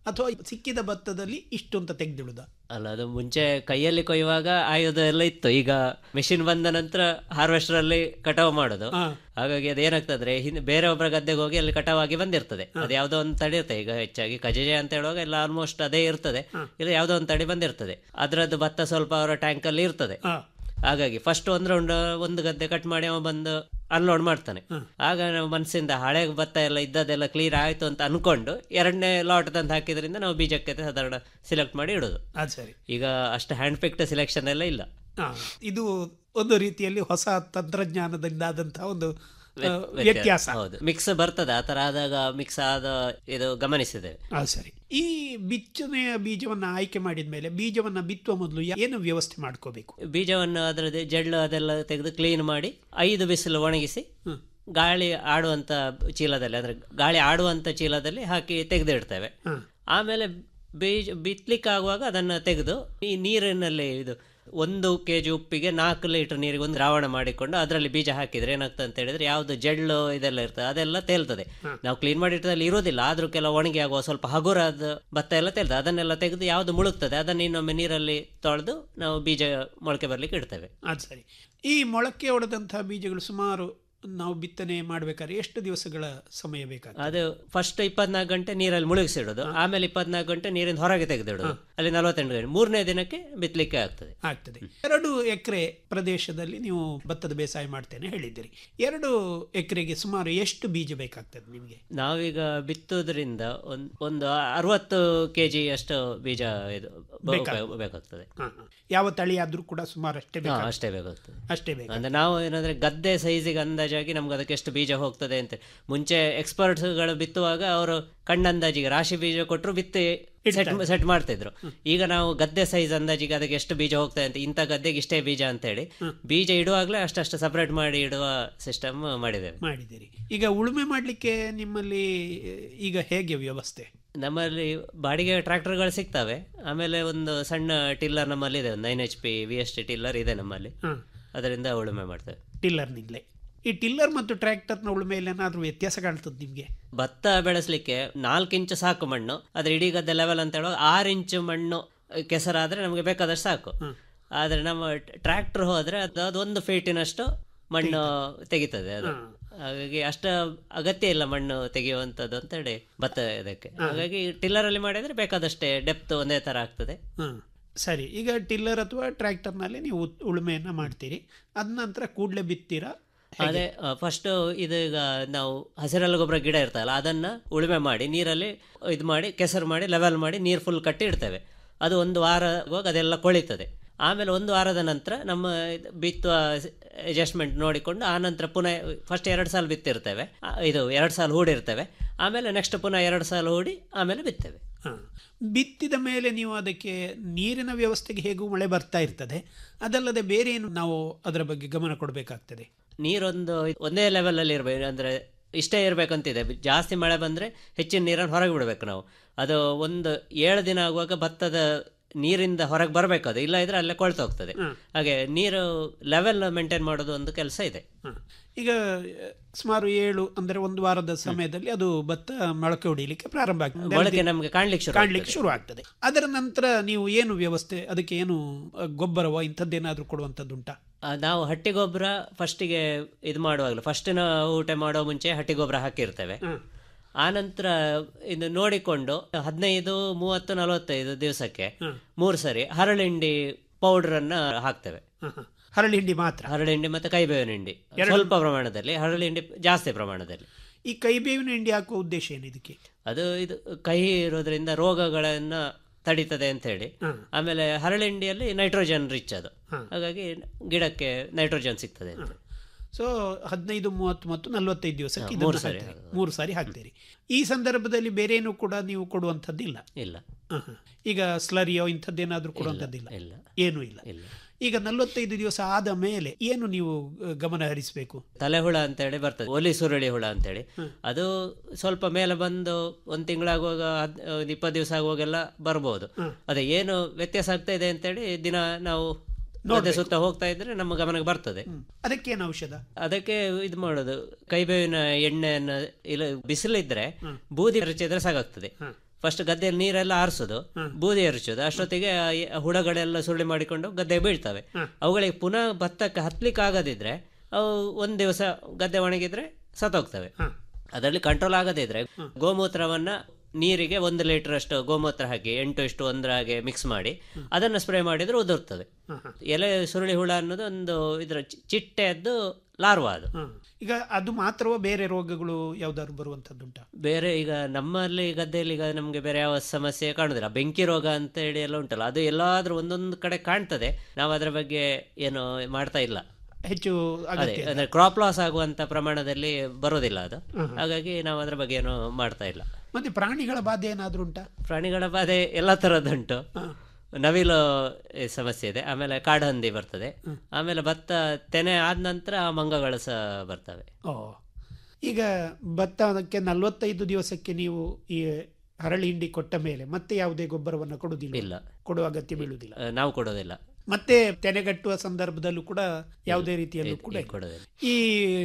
ಅಥವಾ ಸಿಕ್ಕಿದ ಭತ್ತದಲ್ಲಿ ಇಷ್ಟು ಅಂತ ತೆಗೆದಿಡುದ ಅಲ್ಲ ಅದು ಮುಂಚೆ ಕೈಯಲ್ಲಿ ಕೊಯ್ಯುವಾಗ ಆಯುಧ ಎಲ್ಲ ಇತ್ತು ಈಗ ಮೆಷಿನ್ ಬಂದ ನಂತರ ಹಾರ್ವೆಸ್ಟರ್ ಅಲ್ಲಿ ಕಟಾವು ಮಾಡೋದು ಹಾಗಾಗಿ ಅದು ಏನಾಗ್ತದ್ರೆ ಹಿಂದೆ ಬೇರೆ ಒಬ್ಬರ ಗದ್ದೆಗೆ ಹೋಗಿ ಅಲ್ಲಿ ಕಟಾವಾಗಿ ಬಂದಿರ್ತದೆ ಅದು ಯಾವುದೋ ಒಂದು ತಡಿ ಇರ್ತದೆ ಈಗ ಹೆಚ್ಚಾಗಿ ಕಜಜೆ ಅಂತ ಹೇಳುವಾಗ ಎಲ್ಲ ಆಲ್ಮೋಸ್ಟ್ ಅದೇ ಇರ್ತದೆ ಇಲ್ಲ ಯಾವುದೋ ಒಂದು ತಡಿ ಬಂದಿರ್ತದೆ ಅದರದ್ದು ಭತ್ತ ಸ್ವಲ್ಪ ಅವರ ಟ್ಯಾಂಕ್ ಅಲ್ಲಿ ಇರ್ತದೆ ಹಾಗಾಗಿ ಫಸ್ಟ್ ಒಂದ್ ರೌಂಡ್ ಒಂದು ಗದ್ದೆ ಕಟ್ ಮಾಡಿ ಅವ ಬಂದು ಅನ್ಲೋಡ್ ಮಾಡ್ತಾನೆ ಆಗ ನಾವು ಮನಸ್ಸಿಂದ ಹಳೆ ಭತ್ತ ಎಲ್ಲ ಇದ್ದದೆಲ್ಲ ಕ್ಲಿಯರ್ ಆಯ್ತು ಅಂತ ಅನ್ಕೊಂಡು ಎರಡನೇ ಲಾಟ್ ತಂದು ಹಾಕಿದ್ರಿಂದ ನಾವು ಬೀಜಕ್ಕೆ ಸಾಧಾರಣ ಸಿಲೆಕ್ಟ್ ಮಾಡಿ ಇಡೋದು ಅದು ಸರಿ ಈಗ ಅಷ್ಟು ಹ್ಯಾಂಡ್ ಪಿಕ್ಡ್ ಸೆಲೆಕ್ಷನ್ ಎಲ್ಲ ಇಲ್ಲ ಆ, ಇದು ಒಂದು ರೀತಿಯಲ್ಲಿ ಹೊಸ ತಂತ್ರಜ್ಞಾನದಿಂದಾದಂತಹ ಒಂದು ಆ, ವ್ಯತ್ಯಾಸ. ವ್ಯತ್ಯಾಸ ಹೌದು ಮಿಕ್ಸ್ ಬರ್ತದೆ ಆ ತರ ಆದಾಗ ಮಿಕ್ಸ್ ಆದ ಇದು ಗಮನಿಸಿದ್ದೇವೆ ಆ ಸರಿ ಈ ಬಿತ್ತನೆಯ ಬೀಜವನ್ನ ಆಯ್ಕೆ ಮಾಡಿದ ಮೇಲೆ ಬೀಜವನ್ನ ಬಿತ್ತುವ ಮೊದಲು ಏನು ವ್ಯವಸ್ಥೆ ಮಾಡ್ಕೋಬೇಕು ಬೀಜವನ್ನು ಅದರದ್ದು ಜಡ್ಲು ಅದೆಲ್ಲ ತೆಗೆದು ಕ್ಲೀನ್ ಮಾಡಿ ಐದು ಬಿಸಿಲು ಒಣಗಿಸಿ ಗಾಳಿ ಆಡುವಂತ ಚೀಲದಲ್ಲಿ ಅಂದ್ರೆ ಗಾಳಿ ಆಡುವಂತ ಚೀಲದಲ್ಲಿ ಹಾಕಿ ತೆಗೆದಿಡ್ತೇವೆ ಆಮೇಲೆ ಬೀಜ ಬಿತ್ತಲಿಕ್ಕೆ ಆಗುವಾಗ ಅದನ್ನು ತೆಗೆದು ಈ ನೀರಿನಲ್ಲಿ ಇದು ಒಂದು ಕೆ ಜಿ ಉಪ್ಪಿಗೆ ನಾಲ್ಕು ಲೀಟರ್ ನೀರಿಗೆ ಒಂದು ದ್ರಾವಣ ಮಾಡಿಕೊಂಡು ಅದರಲ್ಲಿ ಬೀಜ ಹಾಕಿದ್ರೆ ಏನಾಗ್ತದೆ ಅಂತ ಹೇಳಿದ್ರೆ ಯಾವುದು ಜಡ್ಲು ಇದೆಲ್ಲ ಇರ್ತದೆ ಅದೆಲ್ಲ ತೇಲ್ತದೆ ನಾವು ಕ್ಲೀನ್ ಮಾಡಿಟ್ಟದಲ್ಲಿ ಇರೋದಿಲ್ಲ ಆದ್ರೂ ಕೆಲವು ಒಣಗಿ ಆಗುವ ಸ್ವಲ್ಪ ಹಗುರಾದ ಭತ್ತ ಎಲ್ಲ ತೇಲ್ತದೆ ಅದನ್ನೆಲ್ಲ ತೆಗೆದು ಯಾವುದು ಮುಳುಗ್ತದೆ ಅದನ್ನು ಇನ್ನೊಮ್ಮೆ ನೀರಲ್ಲಿ ತೊಳೆದು ನಾವು ಬೀಜ ಮೊಳಕೆ ಬರ್ಲಿಕ್ಕೆ ಇಡ್ತೇವೆ ಅದು ಸರಿ ಈ ಮೊಳಕೆ ಹೊಡೆದಂತಹ ಬೀಜಗಳು ಸುಮಾರು ನಾವು ಬಿತ್ತನೆ ಮಾಡ್ಬೇಕಾದ್ರೆ ಎಷ್ಟು ದಿವಸಗಳ ಸಮಯ ಬೇಕಾಗ್ತದೆ ಅದು ಫಸ್ಟ್ ಇಪ್ಪತ್ನಾಲ್ಕು ಗಂಟೆ ನೀರಲ್ಲಿ ಮುಳುಗಿಸಿಡೋದು ಆಮೇಲೆ ಇಪ್ಪತ್ನಾಲ್ಕು ಗಂಟೆ ನೀರಿಂದ ಹೊರಗೆ ತೆಗೆದಿಡೋದು ಅಲ್ಲಿ ನಲವತ್ತೆಂಟು ಗಂಟೆ ಮೂರನೇ ದಿನಕ್ಕೆ ಬಿತ್ತಲಿಕ್ಕೆ ಆಗ್ತದೆ ಆಗ್ತದೆ ಎರಡು ಎಕರೆ ಪ್ರದೇಶದಲ್ಲಿ ನೀವು ಭತ್ತದ ಬೇಸಾಯ ಮಾಡ್ತೇನೆ ಹೇಳಿದ್ದೀರಿ ಎರಡು ಎಕರೆಗೆ ಸುಮಾರು ಎಷ್ಟು ಬೀಜ ಬೇಕಾಗ್ತದೆ ನಿಮಗೆ ನಾವೀಗ ಬಿತ್ತೋದ್ರಿಂದ ಒಂದ್ ಒಂದು ಅರವತ್ತು ಕೆ ಜಿ ಅಷ್ಟು ಬೀಜ ಇದು ಬ- ಬೇಕಾಗ್ತದೆ. ಬೇಕಾಗ್ತದೆ ಹಾ, ಹಾ. ಯಾವ ತಳಿ ಆದ್ರೂ ಕೂಡ ಸುಮಾರು ಅಷ್ಟೇ ಹಾ, ಬೇಕಾಗ್ತದೆ. ಅಷ್ಟೇ ಬೇಕಾಗ್ತದೆ ಅಷ್ಟೇ ಬೇಕು ಅಂದ್ರೆ ನಾವು ಏನಂದ್ರೆ ಗದ್ದೆ ಸೈಜಿಗೆ ಅಂದಾಜಾಗಿ ನಮ್ಗೆ ಅದಕ್ಕೆ ಎಷ್ಟು ಬೀಜ ಹೋಗ್ತದೆ ಅಂತ ಮುಂಚೆ ಎಕ್ಸ್ಪರ್ಟ್ಸ್ಗಳು ಬಿತ್ತುವಾಗ ಅವರು ಕಣ್ಣಂದಾಜಿಗೆ ರಾಶಿ ಬೀಜ ಕೊಟ್ಟರು ಬಿತ್ತಿ ಸೆಟ್ ಸೆಟ್ ಮಾಡ್ತಿದ್ರು ಈಗ ನಾವು ಗದ್ದೆ ಸೈಜ್ ಅಂದಾಜಿಗೆ ಅದಕ್ಕೆ ಎಷ್ಟು ಬೀಜ ಹೋಗ್ತದೆ ಅಂತ ಇಂಥ ಗದ್ದೆಗೆ ಇಷ್ಟೇ ಬೀಜ ಅಂತ ಹೇಳಿ ಬೀಜ ಇಡುವಾಗಲೇ ಅಷ್ಟಷ್ಟು ಸಪರೇಟ್ ಮಾಡಿ ಇಡುವ ಸಿಸ್ಟಮ್ ಮಾಡಿದ್ದೇವೆ ಮಾಡಿದ್ದೀರಿ ಈಗ ಉಳುಮೆ ಮಾಡಲಿಕ್ಕೆ ನಿಮ್ಮಲ್ಲಿ ಈಗ ಹೇಗೆ ವ್ಯವಸ್ಥೆ ನಮ್ಮಲ್ಲಿ ಬಾಡಿಗೆ ಟ್ರ್ಯಾಕ್ಟರ್ಗಳು ಸಿಗ್ತವೆ ಆಮೇಲೆ ಒಂದು ಸಣ್ಣ ಟಿಲ್ಲರ್ ನಮ್ಮಲ್ಲಿ ಇದೆ ಒಂದು nine H P V S T tiller ಇದೆ ನಮ್ಮಲ್ಲಿ ಹ್ಮ್. ಅದರಿಂದ ಉಳುಮೆ ಮಾಡ್ತೇವೆ ಟಿಲ್ಲರ್ನಿಂದಲೇ ಈ ಟಿಲ್ಲರ್ ಮತ್ತು ಟ್ರ್ಯಾಕ್ಟರ್ನ ಉಳುಮೆಯಲ್ಲಿ ಏನಾದರೂ ವ್ಯತ್ಯಾಸ ಕಾಣ್ತದೆ ನಿಮಗೆ ಭತ್ತ ಬೆಳೆಸಲಿಕ್ಕೆ ನಾಲ್ಕು ಇಂಚು ಸಾಕು ಮಣ್ಣು ಅದ್ರ ಇಡೀ ಗದ್ದೆ ಲೆವೆಲ್ ಅಂತ ಹೇಳುವಾಗ ಆರು ಇಂಚು ಮಣ್ಣು ಕೆಸರಾದ್ರೆ ನಮಗೆ ಬೇಕಾದಷ್ಟು ಸಾಕು ಆದ್ರೆ ನಮ್ಮ ಟ್ರ್ಯಾಕ್ಟರ್ ಹೋದ್ರೆ ಅದು ಅದೊಂದು ಫೀಟಿನಷ್ಟು ಮಣ್ಣು ತೆಗಿತದೆ ಅದು ಹಾಗಾಗಿ ಅಷ್ಟ ಅಗತ್ಯ ಇಲ್ಲ ಮಣ್ಣು ತೆಗೆಯುವಂಥದ್ದು ಅಂತ ಹೇಳಿ ಭತ್ತ ಇದಕ್ಕೆ ಹಾಗಾಗಿ ಟಿಲ್ಲರ್ ಅಲ್ಲಿ ಮಾಡಿದ್ರೆ ಬೇಕಾದಷ್ಟೇ ಡೆಪ್ತ್ ಒಂದೇ ತರ ಆಗ್ತದೆ ಹಾಂ ಸರಿ ಈಗ ಟಿಲ್ಲರ್ ಅಥವಾ ಟ್ರ್ಯಾಕ್ಟರ್ನಲ್ಲಿ ನೀವು ಉತ್- ಉಳುಮೆಯನ್ನ ಮಾಡ್ತೀರಿ ಅದ ನಂತರ ಕೂಡಲೇ ಬಿತ್ತೀರಾ ಅದೇ ಫಸ್ಟ್ ಇದು ಈಗ ನಾವು ಹಸಿರೆಲ್ಲ ಗೊಬ್ಬರ ಗಿಡ ಇರ್ತಲ್ಲ ಅದನ್ನ ಉಳುಮೆ ಮಾಡಿ ನೀರಲ್ಲಿ ಇದು ಮಾಡಿ ಕೆಸರು ಮಾಡಿ ಲೆವೆಲ್ ಮಾಡಿ ನೀರು ಫುಲ್ ಕಟ್ಟಿ ಇಡ್ತೇವೆ ಅದು ಒಂದು ವಾರ ಆಗುವಾಗ ಅದೆಲ್ಲ ಕೊಳಿತದೆ ಆಮೇಲೆ ಒಂದು ವಾರದ ನಂತರ ನಮ್ಮ ಇದು ಬಿತ್ತುವ ಅಡ್ಜಸ್ಟ್ಮೆಂಟ್ ನೋಡಿಕೊಂಡು ಆ ನಂತರ ಪುನಃ ಫಸ್ಟ್ ಎರಡು ಸಾಲ ಬಿತ್ತಿರ್ತೇವೆ ಆ, ಇದು ಎರಡು ಸಾಲ ಹೂಡಿರ್ತೇವೆ ಆಮೇಲೆ ನೆಕ್ಸ್ಟ್ ಪುನಃ ಎರಡು ಸಾಲ ಹೂಡಿ ಆಮೇಲೆ ಬಿತ್ತೇವೆ ಹಾಂ ಬಿತ್ತಿದ ಮೇಲೆ ನೀವು ಅದಕ್ಕೆ ನೀರಿನ ವ್ಯವಸ್ಥೆಗೆ ಹೇಗೂ ಮಳೆ ಬರ್ತಾ ಇರ್ತದೆ ಅದಲ್ಲದೆ ಬೇರೆ ಏನು ನಾವು ಅದರ ಬಗ್ಗೆ ಗಮನ ಕೊಡಬೇಕಾಗ್ತದೆ ನೀರೊಂದು ಒಂದೇ ಲೆವೆಲಲ್ಲಿ ಇರಬೇಕು ಅಂದರೆ ಇಷ್ಟೇ ಇರಬೇಕಂತಿದೆ ಜಾಸ್ತಿ ಮಳೆ ಬಂದರೆ ಹೆಚ್ಚಿನ ನೀರನ್ನು ಹೊರಗೆ ಬಿಡಬೇಕು ನಾವು ಅದು ಒಂದು ಏಳು ದಿನ ಆಗುವಾಗ ಭತ್ತದ ನೀರಿಂದ ಹೊರಗೆ ಬರಬೇಕು ಅದು ಇಲ್ಲ ಇದ್ರೆ ಅಲ್ಲೇ ಕೊಳ್ತು ಹೋಗ್ತದೆ ಹಾಗೆ ನೀರು ಲೆವೆಲ್ ಮೇಂಟೈನ್ ಮಾಡೋದು ಒಂದು ಕೆಲಸ ಇದೆ ಹಾಂ ಈಗ ಆ, ಸುಮಾರು ಏಳು ಅಂದರೆ ಒಂದು ವಾರದ ಸಮಯದಲ್ಲಿ ಅದು ಭತ್ತ ಮೊಳಕೆ ಹೊಡಿಲಿಕ್ಕೆ ಪ್ರಾರಂಭ ಆಗ್ತದೆ ಮೊಳಕೆ ನಮ್ಗೆ ಕಾಣ್ಲಿಕ್ಕೆ ಶುರು ಕಾಣ್ಲಿಕ್ಕೆ ಶುರು ಆಗ್ತದೆ ಅದರ ನಂತರ ನೀವು ಏನು ವ್ಯವಸ್ಥೆ ಅದಕ್ಕೆ ಏನು ಆ, ಗೊಬ್ಬರವೋ ಇಂಥದ್ದೇನಾದರೂ ಕೊಡುವಂಥದ್ದುಂಟಾ ಆ, ನಾವು ಹಟ್ಟಿ ಗೊಬ್ಬರ ಫಸ್ಟಿಗೆ ಇದು ಮಾಡುವಾಗಲೂ ಫಸ್ಟಿನ ಊಟ ಮಾಡೋ ಮುಂಚೆ ಹಟ್ಟಿ ಗೊಬ್ಬರ ಹಾಕಿರ್ತೇವೆ ಆನಂತರ ಇದು ನೋಡಿಕೊಂಡು ಹದಿನೈದು ಮೂವತ್ತು ನಲವತ್ತೈದು ದಿವಸಕ್ಕೆ ಮೂರು ಸರಿ ಹರಳಿಂಡಿ ಪೌಡರ್ ಅನ್ನ ಹಾಕ್ತೇವೆ ಹರಳಿ ಹಿಂಡಿ ಮಾತ್ರ ಹರಳಿ ಹಿಂಡಿ ಮತ್ತೆ ಕೈಬೇವಿನ ಹಿಂಡಿ ಸ್ವಲ್ಪ ಪ್ರಮಾಣದಲ್ಲಿ ಹರಳಿ ಹಿಂಡಿ ಜಾಸ್ತಿ ಪ್ರಮಾಣದಲ್ಲಿ ಈ ಕೈಬೇವಿನ ಹಿಂಡಿ ಹಾಕುವ ಉದ್ದೇಶ ಏನು ಇದಕ್ಕೆ ಅದು ಇದು ಕಹಿ ಇರೋದ್ರಿಂದ ರೋಗಗಳನ್ನ ತಡೀತದೆ ಅಂತ ಹೇಳಿ ಆಮೇಲೆ ಹರಳಿ ಹಿಂಡಿಯಲ್ಲಿ ನೈಟ್ರೋಜನ್ ರಿಚ್ ಅದು ಹಾಗಾಗಿ ಗಿಡಕ್ಕೆ ನೈಟ್ರೋಜನ್ ಸಿಗ್ತದೆ ಅಂತ ಸೊ ಹದಿನೈದು ಮೂವತ್ತು ಮತ್ತು ನಲವತ್ತೈದು ದಿವಸಕ್ಕೆ ಹಾ, ಇದನ್ನ ಮೂರು ಸಾರಿ ಹಾಕ್ತೀರಿ. ಮೂರು ಸಾರಿ ಹಾಕ್ತೀರಿ ಈ ಸಂದರ್ಭದಲ್ಲಿ ಬೇರೆ ಏನು ಕೂಡ ನೀವು ಕೊಡುವಂಥದ್ದಿಲ್ಲ ಇಲ್ಲ ಹ, ಹ. ಈಗ ಸ್ಲರಿಯೋ ಇಂಥದ್ದೇನಾದ್ರೂ ಕೊಡುವಂಥದ್ದಿಲ್ಲ ಇಲ್ಲ ಏನೂ ಇಲ್ಲ ಇಲ್ಲ ಈಗ ನಲವತ್ತೈದು ದಿವಸ ಆದ ಮೇಲೆ ಏನು ನೀವು ಆ, ಗಮನ ಹರಿಸಬೇಕು ತಲೆ ಹುಳ ಅಂತ ಹೇಳಿ ಬರ್ತದೆ ಒಲಿ ಸುರುಳಿ ಹುಳ ಅಂತೇಳಿ ಅದು ಸ್ವಲ್ಪ ಮೇಲೆ ಬಂದು ಒಂದು ತಿಂಗಳಾಗುವಾಗ ಹದ್- ಒಂದು ಇಪ್ಪತ್ತು ದಿವಸ ಆಗುವಾಗೆಲ್ಲ ಬರ್ಬೋದು ಅದೇ ಏನು ವ್ಯತ್ಯಾಸ ಆಗ್ತಾ ಇದೆ ಅಂತೇಳಿ ದಿನ ನಾವು ಗದ್ದೆ ಸುತ್ತ ಹೋಗ್ತಾ ಇದ್ರೆ ನಮ್ಮ ಗಮನಕ್ಕೆ ಬರ್ತದೆ ಅದಕ್ಕೇನು ಔಷಧ ಅದಕ್ಕೆ ಇದು ಮಾಡೋದು ಕೈಬೇವಿನ ಎಣ್ಣೆಯನ್ನು ಇಲ್ಲ ಬಿಸಿಲಿದ್ರೆ ಬೂದಿ ರಚಿದ್ರೆ ಸಾಕಾಗ್ತದೆ ಫಸ್ಟ್ ಗದ್ದೆಯಲ್ಲಿ ನೀರೆಲ್ಲ ಆರಿಸೋದು ಬೂದಿ ಎರಚೋದು ಅಷ್ಟೊತ್ತಿಗೆ ಆ ಈ ಹುಳಗಳೆಲ್ಲ ಸುರುಳಿ ಮಾಡಿಕೊಂಡು ಗದ್ದೆ ಬೀಳ್ತವೆ ಅವುಗಳಿಗೆ ಪುನಃ ಭತ್ತಕ್ಕೆ ಹತ್ಲಿಕ್ಕೆ ಆಗದಿದ್ರೆ ಅವು ಒಂದ್ ದಿವಸ ಗದ್ದೆ ಒಣಗಿದ್ರೆ ಸತ್ತೋಗ್ತವೆ ಅದರಲ್ಲಿ ಕಂಟ್ರೋಲ್ ಆಗದೇ ಇದ್ರೆ ಗೋಮೂತ್ರವನ್ನ ನೀರಿಗೆ ಒಂದು ಲೀಟರ್ ಅಷ್ಟು ಗೋಮೂತ್ರ ಹಾಕಿ ಎಂಟು ಇಷ್ಟು ಒಂದರ ಹಾಗೆ ಮಿಕ್ಸ್ ಮಾಡಿ ಅದನ್ನು ಸ್ಪ್ರೇ ಮಾಡಿದ್ರೆ ಉದುರ್ತದೆ ಎಲೆ ಸುರುಳಿ ಹುಳ ಅನ್ನೋದು ಒಂದು ಇದರ ಚಿ- ಚಿಟ್ಟೆಯದ್ದು ಲಾರ್ವಾ ಅದು ಈಗ ಅದು ಮಾತ್ರವೋ ಬೇರೆ ರೋಗಗಳು ಯಾವ್ದಾದ್ರು ಬರುವಂತದ್ದುಂಟಾ ಬೇರೆ ಈಗ ನಮ್ಮಲ್ಲಿ ಗದ್ದೆಯಲ್ಲಿ ಈಗ ನಮಗೆ ಬೇರೆ ಯಾವ ಸಮಸ್ಯೆ ಕಾಣುದಿಲ್ಲ ಬೆಂಕಿ ರೋಗ ಅಂತ ಹೇಳಿ ಎಲ್ಲ ಉಂಟಲ್ಲ ಅದು ಎಲ್ಲಾದ್ರೂ ಒಂದೊಂದು ಕಡೆ ಕಾಣ್ತದೆ ನಾವು ಅದರ ಬಗ್ಗೆ ಏನು ಮಾಡ್ತಾ ಇಲ್ಲ ಹೆಚ್ಚು ಅದೇ ಅಗತ್ಯ ಅಂದ್ರೆ ಕ್ರಾಪ್ ಲಾಸ್ ಆಗುವಂತ ಪ್ರಮಾಣದಲ್ಲಿ ಬರೋದಿಲ್ಲ ಅದು ಹಾಗಾಗಿ ನಾವು ಅದರ ಬಗ್ಗೆ ಏನು ಮಾಡ್ತಾ ಇಲ್ಲ ಮತ್ತೆ ಪ್ರಾಣಿಗಳ ಬಾಧೆ ಏನಾದ್ರೂ ಉಂಟಾ ಪ್ರಾಣಿಗಳ ಬಾಧೆ ಎಲ್ಲ ತರದ್ದುಂಟು ನವಿಲು ಈ ಸಮಸ್ಯೆ ಇದೆ ಆಮೇಲೆ ಕಾಡಹಂದಿ ಬರ್ತದೆ ಆಮೇಲೆ ಭತ್ತ ತೆನೆ ಆದ ನಂತರ ಮಂಗಗಳು ಸಹ ಬರ್ತವೆ ಓ ಈಗ ಭತ್ತ ಅದಕ್ಕೆ ನಲವತ್ತೈದು ದಿವಸಕ್ಕೆ ನೀವು ಈ ಹರಳಿ ಹಿಂಡಿ ಕೊಟ್ಟ ಮೇಲೆ ಮತ್ತೆ ಯಾವುದೇ ಗೊಬ್ಬರವನ್ನು ಕೊಡುವುದಿಲ್ಲ ಇಲ್ಲ. ಕೊಡುವ ಅಗತ್ಯ ಬೀಳುವುದಿಲ್ಲ ಆ, ನಾವು ಕೊಡೋದಿಲ್ಲ ಮತ್ತೆ ತೆನೆಗಟ್ಟುವ ಸಂದರ್ಭದಲ್ಲೂ ಕೂಡ ಯಾವುದೇ ರೀತಿಯಲ್ಲೂ ಕೂಡ ಇಲ್ಲ. ಕೊಡೋದಿಲ್ಲ ಈ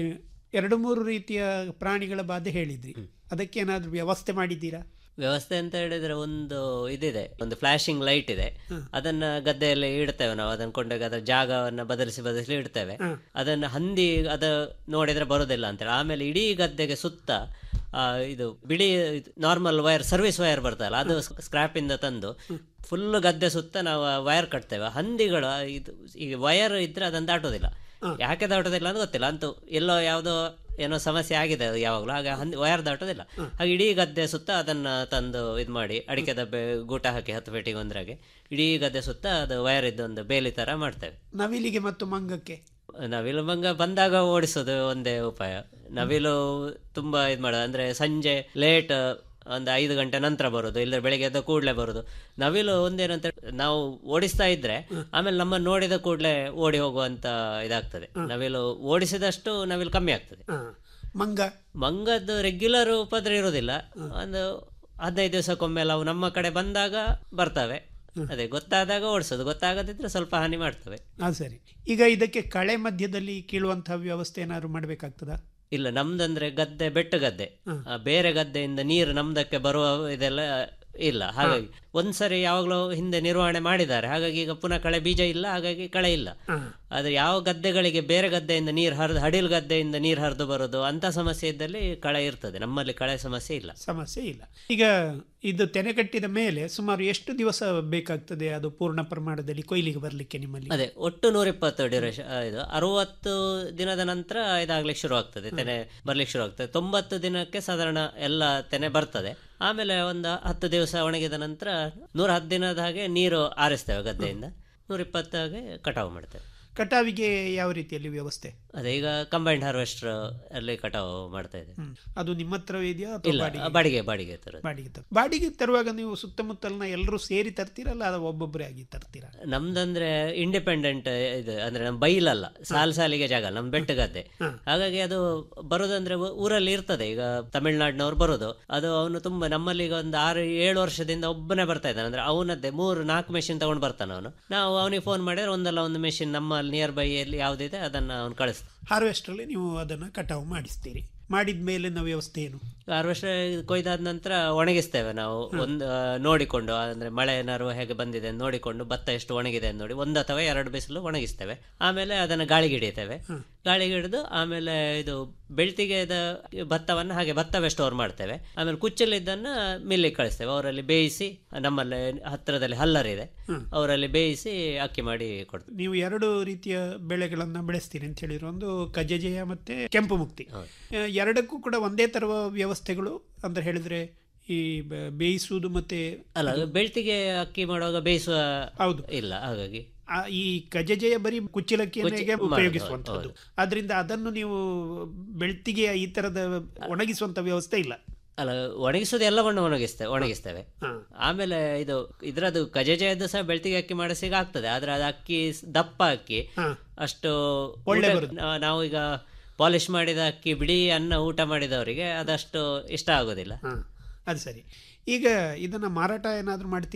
ಎರಡು ಮೂರು ರೀತಿಯ ಪ್ರಾಣಿಗಳ ಬಾಧೆ ಹೇಳಿದ್ರಿ ಅದಕ್ಕೆ ಏನಾದ್ರೂ ವ್ಯವಸ್ಥೆ ಮಾಡಿದ್ದೀರಾ ವ್ಯವಸ್ಥೆ ಅಂತ ಹೇಳಿದ್ರೆ ಒಂದು ಇದಿದೆ ಒಂದು ಫ್ಲಾಶಿಂಗ್ ಲೈಟ್ ಇದೆ ಅದನ್ನ ಗದ್ದೆಯಲ್ಲಿ ಇಡ್ತೇವೆ ನಾವು ಅದನ್ನ ಕೊಂಡೋಗಿ ಅದರ ಜಾಗವನ್ನ ಬದಲಿಸಿ ಬದಲಿಸಿ ಇಡ್ತೇವೆ ಅದನ್ನ ಹಂದಿ ಅದ ನೋಡಿದ್ರೆ ಬರೋದಿಲ್ಲ ಅಂತೇಳಿ ಆಮೇಲೆ ಇಡೀ ಗದ್ದೆಗೆ ಸುತ್ತ ಆ, ಇದು ಬಿಳಿ ನಾರ್ಮಲ್ ವೈರ್ ಸರ್ವಿಸ್ ವೈರ್ ಬರ್ತಲ್ಲ ಅದು ಸ್ಕ್ರಾಪ್ ಇಂದ ತಂದು ಫುಲ್ ಗದ್ದೆ ಸುತ್ತ ನಾವು ವೈರ್ ಕಟ್ತೇವೆ ಹಂದಿಗಳು ಇದು ಈಗ ವೈರ್ ಇದ್ರೆ ಅದನ್ನ ದಾಟೋದಿಲ್ಲ ಯಾಕೆ ದಾಟೋದಿಲ್ಲ ಅಂತ ಗೊತ್ತಿಲ್ಲ ಅಂತೂ ಎಲ್ಲೋ ಯಾವುದೋ ಏನೋ ಸಮಸ್ಯೆ ಆಗಿದೆ ಅದು ಯಾವಾಗಲೂ ಹಾಗೆ ಹಂದಿ ವೈರ್ ದಾಟೋದಿಲ್ಲ ಹಾಗೆ ಇಡೀ ಗದ್ದೆ ಸುತ್ತ ಅದನ್ನ ತಂದು ಇದು ಮಾಡಿ ಅಡಿಕೆ ದಬ್ಬೆ ಗೂಟ ಹಾಕಿ ಹತ್ತು ಪೇಟಿಗೆ ಒಂದ್ರಾಗೆ ಇಡೀ ಗದ್ದೆ ಸುತ್ತ ಅದು ವೈರ್ ಇದ್ದೊಂದು ಬೇಲಿ ತರ ಮಾಡ್ತೇವೆ ನವಿಲಿಗೆ ಮತ್ತು ಮಂಗಕ್ಕೆ ನವಿಲು ಮಂಗ ಬಂದಾಗ ಓಡಿಸೋದು ಒಂದೇ ಉಪಾಯ ನವಿಲು ತುಂಬಾ ಇದು ಮಾಡೋದು ಅಂದ್ರೆ ಸಂಜೆ ಲೇಟ್ ಒಂದು ಐದು ಗಂಟೆ ನಂತರ ಬರೋದು ಇಲ್ಲ ಬೆಳಿಗ್ಗೆ ಎದ್ದ ಕೂಡಲೇ ಬರೋದು ನವಿಲು ಒಂದೇನಂತ ನಾವು ಓಡಿಸ್ತಾ ಇದ್ರೆ ಆಮೇಲೆ ನಮ್ಮನ್ನು ನೋಡಿದ ಕೂಡಲೇ ಓಡಿ ಹೋಗುವಂತ ಇದಾಗ್ತದೆ ನವಿಲು ಓಡಿಸಿದಷ್ಟು ನವಿಲು ಕಮ್ಮಿ ಆಗ್ತದೆ ಹ. ಮಂಗ ಮಂಗದ್ದು ರೆಗ್ಯುಲರ್ ಉಪದ್ರ ಇರೋದಿಲ್ಲ ಒಂದು ಹದಿನೈದು ದಿವಸಕ್ಕೊಮ್ಮೆ ಅವು ನಮ್ಮ ಕಡೆ ಬಂದಾಗ ಬರ್ತವೆ ಅದೇ ಗೊತ್ತಾದಾಗ ಓಡಿಸೋದು ಗೊತ್ತಾಗದಿದ್ರೆ ಸ್ವಲ್ಪ ಹಾನಿ ಮಾಡ್ತವೆ ಅದು ಸರಿ ಈಗ ಇದಕ್ಕೆ ಕಳೆ ಮಧ್ಯದಲ್ಲಿ ಕೀಳುವಂತಹ ವ್ಯವಸ್ಥೆ ಏನಾದ್ರು ಮಾಡಬೇಕಾಗ್ತದಾ ಇಲ್ಲ ನಮ್ದಂದ್ರೆ ಗದ್ದೆ ಬೆಟ್ಟ ಗದ್ದೆ ಆ, ಬೇರೆ ಗದ್ದೆಯಿಂದ ನೀರು ನಮ್ದಕ್ಕೆ ಬರುವ ಇದೆಲ್ಲ ಇಲ್ಲ ಹಾಗಾಗಿ ಒಂದ್ಸರಿ ಯಾವಾಗಲೂ ಹಿಂದೆ ನಿರ್ವಹಣೆ ಮಾಡಿದ್ದಾರೆ ಹಾಗಾಗಿ ಈಗ ಪುನಃ ಕಳೆ ಬೀಜ ಇಲ್ಲ ಹಾಗಾಗಿ ಕಳೆ ಇಲ್ಲ ಆದ್ರೆ ಯಾವ ಗದ್ದೆಗಳಿಗೆ ಬೇರೆ ಗದ್ದೆಯಿಂದ ನೀರು ಹರಿದು ಹಡಿಲ್ ಗದ್ದೆಯಿಂದ ನೀರು ಹರಿದು ಬರೋದು ಅಂತ ಸಮಸ್ಯೆ ಇದ್ದಲ್ಲಿ ಕಳೆ ಇರ್ತದೆ ನಮ್ಮಲ್ಲಿ ಕಳೆ ಸಮಸ್ಯೆ ಇಲ್ಲ ಸಮಸ್ಯೆ ಇಲ್ಲ ಈಗ ಇದು ತೆನೆ ಕಟ್ಟಿದ ಮೇಲೆ ಸುಮಾರು ಎಷ್ಟು ದಿವಸ ಬೇಕಾಗ್ತದೆ ಅದು ಪೂರ್ಣ ಪ್ರಮಾಣದಲ್ಲಿ ಕೊಯ್ಲಿಗೆ ಬರಲಿಕ್ಕೆ ನಿಮ್ಮಲ್ಲಿ ಅದೇ ಒಟ್ಟು ನೂರಿಪ್ಪತ್ತು ಡ್ಯೂರೇಷನ್ ಇದು ಅರವತ್ತು ದಿನದ ನಂತರ ಇದಾಗ್ಲಿಕ್ಕೆ ಶುರು ಆಗ್ತದೆ ತೆನೆ ಬರ್ಲಿಕ್ಕೆ ಶುರು ಆಗ್ತದೆ ತೊಂಬತ್ತು ದಿನಕ್ಕೆ ಸಾಧಾರಣ ಎಲ್ಲ ತೆನೆ ಬರ್ತದೆ ಆಮೇಲೆ ಒಂದು ಹತ್ತು ದಿವಸ ಒಣಗಿದ ನಂತರ ನೂರ ಹತ್ತು ದಿನದ ಹಾಗೆ ನೀರು ಆರಿಸ್ತೇವೆ ಗದ್ದೆಯಿಂದ ನೂರ ಹಾಗೆ ಕಟಾವು ಮಾಡ್ತೇವೆ ಕಟಾವಿಗೆ ಯಾವ ರೀತಿಯಲ್ಲಿ ವ್ಯವಸ್ಥೆ ಅದೇ ಈಗ ಕಂಬೈನ್ಡ್ ಹಾರ್ವೆಸ್ಟರ್ ಅಲ್ಲಿ ಕಟಾವು ಮಾಡ್ತಾ ಇದ್ದೇವೆ ಹ್ಮ್. ಅದು ನಿಮ್ಮ ಹತ್ರವೇ ಇದೆಯಾ ಅಥವಾ ಇಲ್ಲ ಬಾಡಿಗೆ ಬಾಡಿಗೆ ಬಾಡಿಗೆ ತರೋದು ಬಾಡಿಗೆ ತರ ಬಾಡಿಗೆ ತರುವಾಗ ನೀವು ಸುತ್ತಮುತ್ತಲಿನ ಎಲ್ಲರೂ ಸೇರಿ ತರ್ತೀರಲ್ಲ ಅದು ಒಬ್ಬೊಬ್ಬರೇ ಆಗಿ ತರ್ತೀರಾ ನಮ್ದಂದ್ರೆ ಇಂಡಿಪೆಂಡೆಂಟ್ ಇದು ಅಂದ್ರೆ ನಮ್ ಬೈಲಲ್ಲ ಸಾಲ್ ಸಾಲಿಗೆ ಜಾಗ ನಮ್ ಬೆಟ್ಟ ಗದ್ದೆ ಹಾಗಾಗಿ ಅದು ಬರೋದಂದ್ರೆ ಊ- ಊರಲ್ಲಿ ಇರ್ತದೆ ಈಗ ತಮಿಳ್ನಾಡಿನವ್ರು ಬರೋದು ಅದು ಅವನು ತುಂಬಾ ನಮ್ಮಲ್ಲಿ ಈಗ ಒಂದು ಆರು ಏಳು ವರ್ಷದಿಂದ ಒಬ್ಬನೇ ಬರ್ತಾ ಇದ್ದಾನೆ ಅಂದ್ರೆ ಅವನದ್ದೇ ಮೂರು ನಾಲ್ಕು ಮೆಷಿನ್ ತಗೊಂಡು ಬರ್ತಾನೆ ಅವನು ನಾವು ಅವನಿಗೆ ಫೋನ್ ಮಾಡಿದ್ರೆ ಒಂದಲ್ಲ ಒಂದು ಮೆಷಿನ್ ನಮ್ಮ ನಿಯರ್ ಬೈ ಎಲ್ಲಿ ಯಾವ್ದಿದೆ ಅದನ್ನ ಅವ್ನು ಕಳಿಸ್ತಾನೆ ಹಾರ್ವೆಸ್ಟ್ರಲ್ಲಿ ನೀವು ಅದನ್ನು ಕಟಾವು ಮಾಡಿಸ್ತೀರಿ ಮಾಡಿದ ಮೇಲಿನ ವ್ಯವಸ್ಥೆ ಏನು ಆರು ವರ್ಷ ಕೊಯ್ದಾದ ನಂತರ ಒಣಗಿಸ್ತೇವೆ ನಾವು ಒಂದು ಆ, ನೋಡಿಕೊಂಡು ಅಂದ್ರೆ ಮಳೆ ಏನಾದ್ರು ಹೇಗೆ ಬಂದಿದೆ ಅಂತ ನೋಡಿಕೊಂಡು ಭತ್ತ ಎಷ್ಟು ಒಣಗಿದೆ ಅಂತ ನೋಡಿ ಒಂದು ಅಥವಾ ಎರಡು ಬಿಸಿಲು ಒಣಗಿಸ್ತೇವೆ ಆಮೇಲೆ ಅದನ್ನು ಗಾಳಿಗೆ ಹಿಡಿತೇವೆ ಗಾಳಿಗೆ ಹಿಡಿದು ಆಮೇಲೆ ಇದು ಬೆಳ್ತಿಗೆದ ಭತ್ತವನ್ನು ಹಾಗೆ ಭತ್ತವೇ ಸ್ಟೋರ್ ಮಾಡ್ತೇವೆ ಆಮೇಲೆ ಕುಚ್ಚಲಿದ್ದನ್ನ ಮಿಲ್ಲಿಗೆ ಕಳಿಸ್ತೇವೆ ಅವರಲ್ಲಿ ಬೇಯಿಸಿ ನಮ್ಮಲ್ಲಿ ಹತ್ತಿರದಲ್ಲಿ ಹಲ್ಲರಿದೆ ಅವರಲ್ಲಿ ಬೇಯಿಸಿ ಅಕ್ಕಿ ಮಾಡಿ ಕೊಡ್ತೇವೆ ನೀವು ಎರಡು ರೀತಿಯ ಬೆಳೆಗಳನ್ನ ಬೆಳೆಸ್ತೀರಿ ಅಂತ ಹೇಳಿದ್ರು ಒಂದು ಕಜಜೆಯ ಮತ್ತೆ ಕೆಂಪು ಮುಕ್ತಿ ಆ, ಎರಡಕ್ಕೂ ಕೂಡ ಒಂದೇ ತರುವ ವ್ಯವಸ್ಥೆಗಳು ಅಂತ ಹೇಳಿದ್ರೆ ಈ ಬೆ- ಬೇಯಿಸುವುದು ಮತ್ತೆ ಅಲ್ಲ ಬೆಳ್ತಿಗೆ ಅಕ್ಕಿ ಮಾಡುವಾಗ ಬೇಯಿಸುವ ಹೌದು ಇಲ್ಲ ಹಾಗಾಗಿ ಆ, ಈ ಕಜಜೆಯ ಬರೀ ಕುಚ್ಚಲಕ್ಕಿಯನ್ನೇ ಕುಚ್ಚಿ- ಮಾಡೋದು, ಉಪಯೋಗಿಸುವಂತದ್ದು ಆದ್ರಿಂದ ಅದನ್ನು ನೀವು ಬೆಳ್ತಿಗೆಯ ಈ ತರದ ಒಣಗಿಸುವಂತ ವ್ಯವಸ್ಥೆ ಇಲ್ಲ ಅಲ್ಲ ಒಣಗಿಸೋದು ಎಲ್ಲವನ್ನು ಒಣಗಿಸ್ತೇವೆ ಒಣಗಿಸ್ತೇವೆ ಹಾ. ಆಮೇಲೆ ಇದು ಇದ್ರದ್ದು ಕಜಜೆಯದ್ದು ಸಹ ಬೆಳ್ತಿಗೆ ಅಕ್ಕಿ ಮಾಡಿಸಿಗೆ ಆಗ್ತದೆ ಆದ್ರೆ ಅದು ಅಕ್ಕಿ ಸ್- ದಪ್ಪ ಅಕ್ಕಿ ಹಾ. ಅಷ್ಟು ಒಳ್ಳೆ ಊಟ- ಬರುತ್ತೆ. ನಾ- ನಾವು ಈಗ ಪಾಲಿಶ್ ಮಾಡಿದ ಅಕ್ಕಿ ಬಿಡಿ ಅನ್ನ ಊಟ ಮಾಡಿದವರಿಗೆ ಅದಷ್ಟು ಇಷ್ಟ ಆಗೋದಿಲ್ಲ ಹಾ ಅದು ಸರಿ ಈಗ ಇದನ್ನ ಮಾರಾಟ ಏನಾದ್ರೂ ಮಾಡ್ತೀರಾ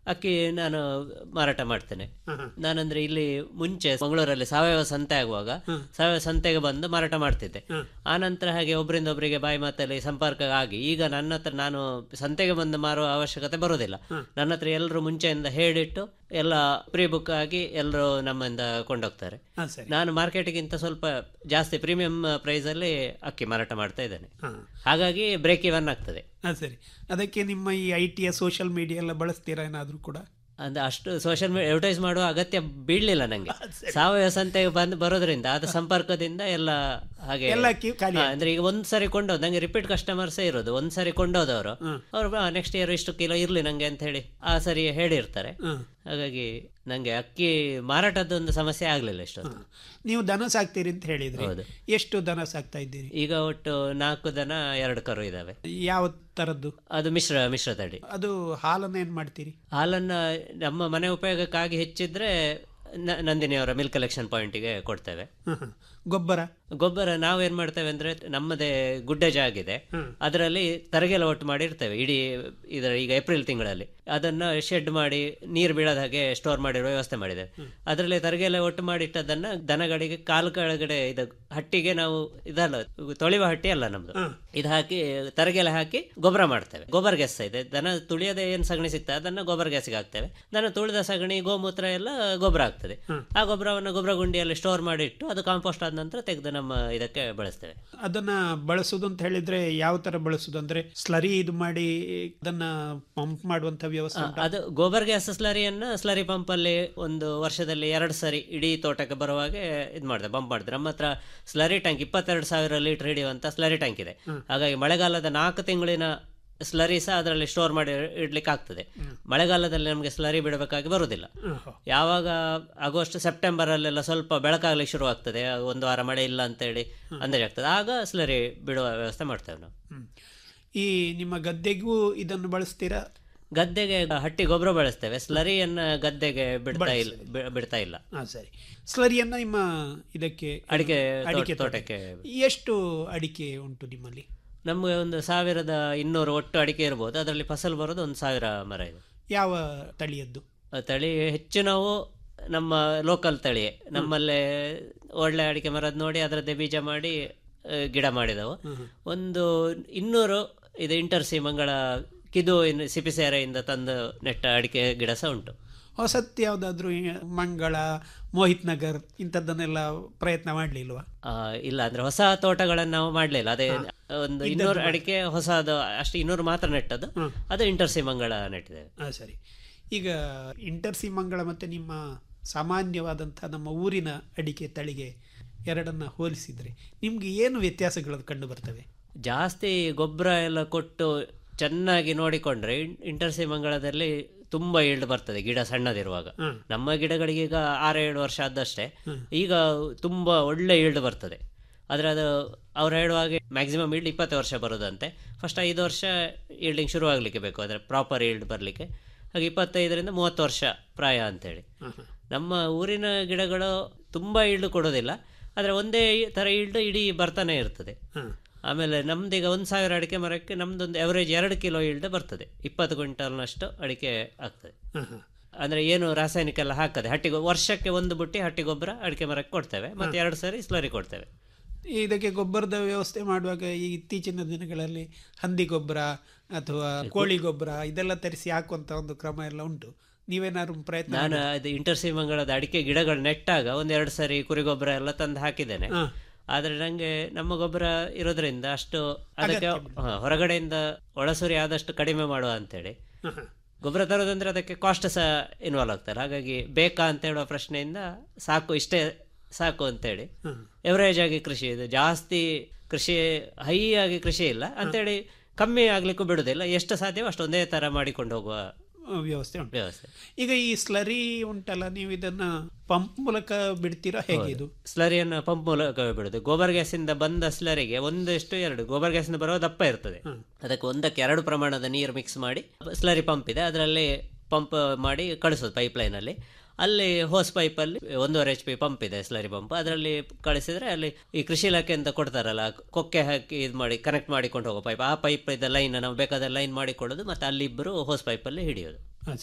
ಅಕ್ಕಿ ನಾನು ಮಾರಾಟ ಮಾಡ್ತೇನೆ ನಾನಂದ್ರೆ ಇಲ್ಲಿ ಮುಂಚೆ ಮಂಗಳೂರಲ್ಲಿ ಸಾವಯವ ಸಂತೆ ಆಗುವಾಗ ಸಾವಯವ ಸಂತೆಗೆ ಬಂದು ಮಾರಾಟ ಮಾಡ್ತಿದ್ದೆ ಆ ನಂತರ ಹಾಗೆ ಒಬ್ಬರಿಂದ ಒಬ್ಬರಿಗೆ ಬಾಯಿ ಮಾತಲ್ಲಿ ಸಂಪರ್ಕ ಆಗಿ ಈಗ ನನ್ನ ಹತ್ರ ನಾನು ಸಂತೆಗೆ ಬಂದು ಮಾರುವ ಅವಶ್ಯಕತೆ ಬರೋದಿಲ್ಲ ನನ್ನ ಹತ್ರ ಎಲ್ಲರೂ ಮುಂಚೆಯಿಂದ ಹೇಳಿಟ್ಟು ಎಲ್ಲ ಪ್ರೀ ಬುಕ್ ಆಗಿ ಎಲ್ಲರೂ ನಮ್ಮಿಂದ ಕೊಂಡೋಗ್ತಾರೆ ಹಾ, ಸರಿ. ನಾನು ಮಾರ್ಕೆಟ್ಗಿಂತ ಸ್ವಲ್ಪ ಜಾಸ್ತಿ ಪ್ರೀಮಿಯಂ ಪ್ರೈಸ್ ಅಲ್ಲಿ ಅಕ್ಕಿ ಮಾರಾಟ ಮಾಡ್ತಾ ಇದ್ದೇನೆ ಹಾ. ಹಾಗಾಗಿ ಬ್ರೇಕ್ ಇವನ್ ಆಗ್ತದೆ ಹಾಂ ಸರಿ ಅದಕ್ಕೆ ನಿಮ್ಮ ಈ ಐ ಟಿಯ ಸೋಷಿಯಲ್ ಮೀಡಿಯಾ ಎಲ್ಲ ಬಳಸ್ತೀರಾ ಏನಾದರೂ ಕೂಡ ಅಂದ್ರೆ ಅಷ್ಟು ಸೋಷಿಯಲ್ ಮೀಡಿಯಾ ಅಡ್ವರ್ಟೈಸ್ ಮಾಡುವ ಅಗತ್ಯ ಬೀಳಲಿಲ್ಲ ನಂಗೆ ಸಾವಯವ ಸಂತೆಗೆ ಬಂದು ಬರೋದ್ರಿಂದ ಅದ ಸಂಪರ್ಕದಿಂದ ಎಲ್ಲ ಹಾಗೆ ಎಲ್ಲ ಅಕ್ಕಿ ಖಾಲಿ ಹಾ, ಅಂದ್ರೆ ಈಗ ಒಂದ್ ಸರಿ ಕೊಂಡೋದ್ ನಂಗೆ ರಿಪೀಟ್ ಕಸ್ಟಮರ್ಸೇ ಇರೋದು ಒಂದ್ ಸರಿ ಕೊಂಡೋದವರು ಅವ್ರು ನೆಕ್ಸ್ಟ್ ಇಯರ್ ಇಷ್ಟು ಕಿಲೋ ಇರ್ಲಿ ನಂಗೆ ಅಂತ ಹೇಳಿ ಆ ಸರಿ ಹೇಳಿರ್ತಾರೆ ಹಾಗಾಗಿ ನಂಗೆ ಅಕ್ಕಿ ಮಾರಾಟದ ಒಂದು ಸಮಸ್ಯೆ ಆಗ್ಲಿಲ್ಲ ಇಷ್ಟೊಂದು ನೀವು ದನ ಸಾಕ್ತೀರಿ ಅಂತ ಹೇಳಿದ್ರಿ ಹೌದು. ಎಷ್ಟು ದನ ಸಾಕ್ತಾ ಇದ್ದೀರಿ ಈಗ ಒಟ್ಟು ನಾಲ್ಕು ದನ ಎರಡು ಕರು ಇದಾವೆ ಯಾವ ತರದ್ದು ಅದು ಮಿಶ್ರ ಮಿಶ್ರ ತಳಿ ಅದು ಹಾಲನ್ನ ಏನ್ ಮಾಡ್ತೀರಿ ಹಾಲನ್ನ ನಮ್ಮ ಮನೆ ಉಪಯೋಗಕ್ಕಾಗಿ ಹೆಚ್ಚಿದ್ರೆ ನ- ನಂದಿನಿಯವರ ಮಿಲ್ಕ್ ಕಲೆಕ್ಷನ್ ಪಾಯಿಂಟಿಗೆ ಕೊಡ್ತೇವೆ ಹ, ಹ. ಗೊಬ್ಬರ ಗೊಬ್ಬರ ನಾವು ಏನ್ ಮಾಡ್ತೇವೆ ಅಂದ್ರೆ ನಮ್ಮದೇ ಗುಡ್ಡೆ ಜಾಗಿದೆ ಅದರಲ್ಲಿ ತರಗೆಲ್ಲ ಒಟ್ಟು ಮಾಡಿರ್ತೇವೆ ಇಡೀ ಇದರ ಈಗ ಏಪ್ರಿಲ್ ತಿಂಗಳಲ್ಲಿ ಅದನ್ನ ಶೆಡ್ ಮಾಡಿ ನೀರು ಬೀಳದ ಹಾಗೆ ಸ್ಟೋರ್ ಮಾಡಿರುವ ವ್ಯವಸ್ಥೆ ಮಾಡಿದ್ದೇವೆ ಅದರಲ್ಲಿ ತರಗೆಲ್ಲ ಒಟ್ಟು ಮಾಡಿಟ್ಟದನ್ನ ದನಗಳಿಗೆ ಕಾಲು ಕೆಳಗಡೆ ಇದು ಹಟ್ಟಿಗೆ ನಾವು ಇದಲ್ಲ ತೊಳೆಯುವ ಹಟ್ಟಿ ಅಲ್ಲ ನಮ್ದು ಇದು ಹಾಕಿ ತರಗೆಲ್ಲ ಹಾಕಿ ಗೊಬ್ಬರ ಮಾಡ್ತೇವೆ ಗೊಬ್ಬರ ಗ್ಯಾಸ್ ಇದೆ ದನ ತುಳಿಯದೆ ಏನ್ ಸಗಣಿ ಸಿಗ್ತದೆ ಅದನ್ನ ಗೊಬ್ಬರ ಗ್ಯಾಸ್ಗೆ ಹಾಕ್ತೇವೆ ದನ ತುಳಿದ ಸಗಣಿ ಗೋಮೂತ್ರ ಎಲ್ಲ ಗೊಬ್ಬರ ಆಗ್ತದೆ ಆ ಗೊಬ್ಬರವನ್ನು ಗೊಬ್ಬರ ಗುಂಡಿಯಲ್ಲಿ ಸ್ಟೋರ್ ಮಾಡಿಟ್ಟು ಅದು ಕಾಂಪೋಸ್ಟ್ ಆದ ನಂತರ ತೆಗೆದು ನಮ್ಮ ಇದಕ್ಕೆ ಬಳಸ್ತೇವೆ ಅದನ್ನ ಬಳಸುದು ಅಂತ ಹೇಳಿದ್ರೆ ಯಾವ ತರ ಬಳಸುದು ಅಂದ್ರೆ ಸ್ಲರಿ ಇದು ಮಾಡಿ ಅದನ್ನ ಪಂಪ್ ಮಾಡುವಂತ ವ್ಯವಸ್ಥೆ ಆ, ಉಂಟಾ? ಅದು ಗೋಬರ್ ಗ್ಯಾಸ್ ಸ್ಲರಿಯನ್ನ ಸ್ಲರಿ ಪಂಪ್ ಅಲ್ಲಿ ಒಂದು ವರ್ಷದಲ್ಲಿ ಎರಡು ಸರಿ ಇಡೀ ತೋಟಕ್ಕೆ ಬರುವಾಗೆ ಇದು ಮಾಡಿದೆ ಪಂಪ್ ಮಾಡಿದ್ರೆ ನಮ್ಮ ಹತ್ರ ಸ್ಲರಿ ಟ್ಯಾಂಕ್ ಇಪ್ಪತ್ತೆರಡು ಸಾವಿರ ಲೀಟರ್ ಹಿಡಿಯುವಂತ ಸ್ಲರಿ ಟ್ಯಾಂಕ್ ಇದೆ ಹಾಗಾಗಿ ಮಳೆಗಾಲದ ನಾಲ್ಕು ತಿಂಗಳಿನ ಸ್ಲರಿ ಸಹ ಅದರಲ್ಲಿ ಸ್ಟೋರ್ ಮಾಡಿ ಇಡ್ಲಿಕ್ಕೆ ಆಗ್ತದೆ ಮಳೆಗಾಲದಲ್ಲಿ ನಮಗೆ ಸ್ಲರಿ ಬಿಡಬೇಕಾಗಿ ಬರುವುದಿಲ್ಲ ಯಾವಾಗ ಆಗಸ್ಟ್ ಸೆಪ್ಟೆಂಬರ್ ಅಲ್ಲೆಲ್ಲ ಸ್ವಲ್ಪ ಬೆಳಕಾಗ್ಲಿಕ್ಕೆ ಶುರು ಆಗ್ತದೆ ಒಂದು ವಾರ ಮಳೆ ಇಲ್ಲ ಅಂತೇಳಿ ಅಂದಾಜು ಆಗ್ತದೆ ಆಗ ಸ್ಲರಿ ಬಿಡುವ ವ್ಯವಸ್ಥೆ ಮಾಡ್ತೇವೆ ನಾವು ಹ್ಮ್. ಈ ನಿಮ್ಮ ಗದ್ದೆಗೂ ಇದನ್ನು ಬಳಸ್ತೀರಾ ಗದ್ದೆಗೆ ಹಟ್ಟಿ ಗೊಬ್ಬರ ಬಳಸ್ತೇವೆ ಸ್ಲರಿಯನ್ನ ಗದ್ದೆಗೆ ಬಿಡ್ತಾ ಇಲ್ಲ ಬಿ- ಬಿಡ್ತಾ ಇಲ್ಲ ಹಾ ಸರಿ ಸ್ಲರಿಯನ್ನ ನಿಮ್ಮ ಇದಕ್ಕೆ ಅಡಿಕೆ ಅಡಿಕೆ ತೋಟ- ತೋಟಕ್ಕೆ ಎಷ್ಟು ಅಡಿಕೆ ಉಂಟು ನಿಮ್ಮಲ್ಲಿ ನಮಗೆ ಒಂದು ಸಾವಿರದ ಇನ್ನೂರು ಒಟ್ಟು ಅಡಿಕೆ ಇರ್ಬೋದು ಅದರಲ್ಲಿ ಫಸಲು ಬರೋದು ಒಂದು ಸಾವಿರ ಮರ ಇದೆ ಯಾವ ತಳಿಯದ್ದು ಆ ತಳಿ ಹೆಚ್ಚು ನಾವು ನಮ್ಮ ಲೋಕಲ್ ತಳಿಯೇ ನಮ್ಮಲ್ಲೇ ಒಳ್ಳೆ ಅಡಿಕೆ ಮರದ ನೋಡಿ ಅದರದ್ದೇ ಬೀಜ ಮಾಡಿ ಆ, ಗಿಡ ಮಾಡಿದವು ಒಂದು ಇನ್ನೂರು ಇದು ಇಂಟರ್ಸಿ ಮಂಗಳ ಕಿದು ಇನ್ನು ಸಿಪಿಸೇರೆಯಿಂದ ತಂದು ನೆಟ್ಟ ಅಡಿಕೆ ಗಿಡ ಸಹ ಉಂಟು ಹೊಸತ್ ಯಾವ್ದಾದ್ರು ಈ ಮಂಗಳ ಮೋಹಿತ್ ನಗರ್ ಇಂಥದ್ದನ್ನೆಲ್ಲ ಪ್ರಯತ್ನ ಮಾಡ್ಲಿಲ್ವಾ ಆ, ಇಲ್ಲ ಅಂದ್ರೆ ಹೊಸ ತೋಟಗಳನ್ನು ನಾವು ಮಾಡಲಿಲ್ಲ ಅದೇ ಒಂದು ಇನ್ನೂರು ಅಡಿಕೆ ಹೊಸದು ಅಷ್ಟು ಇನ್ನೂರು ಮಾತ್ರ ನೆಟ್ಟದ್ದು ಅದು ಇಂಟರ್ಸಿ ಮಂಗಳ ನೆಟ್ಟಿದ್ದೇವೆ ಹಾ ಸರಿ ಈಗ ಇಂಟರ್ಸಿ ಮಂಗಳ ಮತ್ತೆ ನಿಮ್ಮ ಸಾಮಾನ್ಯವಾದಂಥ ನಮ್ಮ ಊರಿನ ಅಡಿಕೆ ತಳಿಗೆ ಎರಡನ್ನ ಹೋಲಿಸಿದ್ರೆ ನಿಮ್ಗೆ ಏನು ವ್ಯತ್ಯಾಸಗಳು ಕಂಡು ಬರ್ತವೆ ಜಾಸ್ತಿ ಗೊಬ್ಬರ ಎಲ್ಲ ಕೊಟ್ಟು ಚೆನ್ನಾಗಿ ನೋಡಿಕೊಂಡ್ರೆ ಇನ್- ಇಂಟರ್ಸಿ ಮಂಗಳದಲ್ಲಿ ತುಂಬಾ ಈಲ್ಡ್ ಬರ್ತದೆ ಗಿಡ ಸಣ್ಣದಿರುವಾಗ ನಮ್ಮ ಗಿಡಗಳಿಗೆ ಈಗ ಆರೇಳು ವರ್ಷ ಆದಷ್ಟೇ ಈಗ ತುಂಬಾ ಒಳ್ಳೆ ಈಲ್ಡ್ ಬರ್ತದೆ ಆದರೆ ಅದು ಅವ್ರು ಹೇಳುವ ಹಾಗೆ ಮ್ಯಾಕ್ಸಿಮಮ್ ಈಲ್ಡ್ ಇಪ್ಪತ್ತು ವರ್ಷ ಬರೋದಂತೆ ಫಸ್ಟ್ ಐದು ವರ್ಷ ಈಲ್ಡಿಂಗ್ ಶುರು ಆಗಲಿಕ್ಕೆ ಬೇಕು ಅಂದರೆ ಪ್ರಾಪರ್ ಈಲ್ಡ್ ಬರಲಿಕ್ಕೆ ಹಾಗೆ ಇಪ್ಪತ್ತೈದರಿಂದ ಮೂವತ್ತು ವರ್ಷ ಪ್ರಾಯ ಅಂತೇಳಿ ನಮ್ಮ ಊರಿನ ಗಿಡಗಳು ತುಂಬ ಈಲ್ಡ್ ಕೊಡೋದಿಲ್ಲ ಆದರೆ ಒಂದೇ ಥರ ಈಲ್ಡ್ ಇಡೀ ಬರ್ತಾನೆ ಇರ್ತದೆ ಆಮೇಲೆ ನಮ್ದೀಗ ಒಂದು ಸಾವಿರ ಅಡಿಕೆ ಮರಕ್ಕೆ ನಮ್ದೊಂದು ಎವರೇಜ್ ಎರಡು ಕಿಲೋ ಈಲ್ಡ್ ಬರ್ತದೆ ಇಪ್ಪತ್ತು ಕ್ವಿಂಟಲ್ನಷ್ಟು ಅಡಿಕೆ ಆಗ್ತದೆ ಅಂದ್ರೆ ಏನು ರಾಸಾಯನಿಕ ಎಲ್ಲ ಹಾಕದೆ ಹಟ್ಟಿ ಗೊ- ವರ್ಷಕ್ಕೆ ಒಂದು ಬುಟ್ಟಿ ಹಟ್ಟಿ ಗೊಬ್ಬರ ಅಡಿಕೆ ಮರಕ್ಕೆ ಕೊಡ್ತೇವೆ ಮತ್ತೆ ಎರಡು ಸರಿ ಸ್ಲರಿ ಕೊಡ್ತೇವೆ ಇದಕ್ಕೆ ಗೊಬ್ಬರದ ವ್ಯವಸ್ಥೆ ಮಾಡುವಾಗ ಈ ಇತ್ತೀಚಿನ ದಿನಗಳಲ್ಲಿ ಹಂದಿ ಗೊಬ್ಬರ ಅಥವಾ ಕೋಳಿ ಗೊಬ್ಬರ ಇದೆಲ್ಲ ತರಿಸಿ ಹಾಕುವಂತ ಒಂದು ಕ್ರಮ ಎಲ್ಲ ಉಂಟು ನೀವೇನಾದ್ರು ಪ್ರಯತ್ನ ನಾನು ಅದು ಇಂಟರ್ಸಿ ಮಂಗಳದ ಅಡಿಕೆ ಗಿಡಗಳು ನೆಟ್ಟಾಗ ಒಂದೆರಡು ಸರಿ ಕುರಿ ಗೊಬ್ಬರ ಎಲ್ಲ ತಂದು ಹಾಕಿದ್ದೇನೆ ಹಾ. ಆದ್ರೆ ನಂಗೆ ನಮ್ಮ ಗೊಬ್ಬರ ಇರೋದ್ರಿಂದ ಅಷ್ಟು ಅದಕ್ಕೆ ಹಾ, ಹೊರಗಡೆಯಿಂದ ಒಳಸುರಿ ಆದಷ್ಟು ಕಡಿಮೆ ಮಾಡುವ ಅಂತೇಳಿ ಗೊಬ್ಬರ ತರೋದಂದ್ರೆ ಅದಕ್ಕೆ ಕಾಸ್ಟ್ ಸಹ ಇನ್ವಾಲ್ವ್ ಆಗ್ತಾರೆ ಹಾಗಾಗಿ ಬೇಕಾ ಅಂತ ಹೇಳುವ ಪ್ರಶ್ನೆಯಿಂದ ಸಾಕು ಇಷ್ಟೇ ಸಾಕು ಅಂತೇಳಿ ಎವರೇಜ್ ಆಗಿ ಕೃಷಿ ಇದು ಜಾಸ್ತಿ ಕೃಷಿ ಹೈ ಆಗಿ ಕೃಷಿ ಇಲ್ಲ ಅಂತೇಳಿ ಕಮ್ಮಿ ಆಗ್ಲಿಕ್ಕೂ ಬಿಡುದಿಲ್ಲ ಎಷ್ಟು ಸಾಧ್ಯವೋ ಅಷ್ಟು ಒಂದೇ ತರ ಮಾಡಿಕೊಂಡು ಹೋಗುವ ಆ, ವ್ಯವಸ್ಥೆ ಉಂಟು ವ್ಯವಸ್ಥೆ ಈಗ ಈ ಸ್ಲರಿ ಉಂಟಲ್ಲ ನೀವು ಇದನ್ನ ಪಂಪ್ ಮೂಲಕ ಬಿಡ್ತೀರಾ ಹೇಗೆ ಇದು ಸ್ಲರಿಯನ್ನು ಪಂಪ್ ಮೂಲಕ ಬಿಡುದು ಗೋಬರ್ ಗ್ಯಾಸ್ ಇಂದ ಬಂದ ಸ್ಲರಿಗೆ ಒಂದಷ್ಟು ಎರಡು ಗೋಬರ್ ಗ್ಯಾಸ್ ಇಂದ ಬರುವ ದಪ್ಪ ಇರ್ತದೆ ಅದಕ್ಕೆ ಒಂದಕ್ಕೆ ಎರಡು ಪ್ರಮಾಣದ ನೀರು ಮಿಕ್ಸ್ ಮಾಡಿ ಸ್ಲರಿ ಪಂಪ್ ಇದೆ ಅದರಲ್ಲಿ ಪಂಪ್ ಮಾಡಿ ಕಳಿಸೋದು ಪೈಪ್ ಲೈನ್ ಅಲ್ಲಿ ಅಲ್ಲಿ ಹೋಸ್ ಪೈಪ್ ಅಲ್ಲಿ ಒಂದೂವರೆ ಎಚ್ ಪಿ ಪಂಪ್ ಇದೆ ಸ್ಲರಿ ಪಂಪ್ ಅದರಲ್ಲಿ ಕಳಿಸಿದ್ರೆ ಅಲ್ಲಿ ಈ ಕೃಷಿ ಇಲಾಖೆ ಅಂತ ಕೊಡ್ತಾರಲ್ಲ ಕೊಕ್ಕೆ ಹಾಕಿ ಇದು ಮಾಡಿ ಕನೆಕ್ಟ್ ಮಾಡಿಕೊಂಡು ಹೋಗೋ ಪೈಪ್ ಆ ಪೈಪ್ ಇದ್ದ ಲೈನ್ ನಾವು ಬೇಕಾದ ಲೈನ್ ಮಾಡಿಕೊಳ್ಳೋದು ಮತ್ತೆ ಅಲ್ಲಿ ಇಬ್ಬರು ಹೋಸ್ ಪೈಪ್ ಅಲ್ಲಿ ಹಿಡಿಯೋದು ಹಾಂ ಸರಿ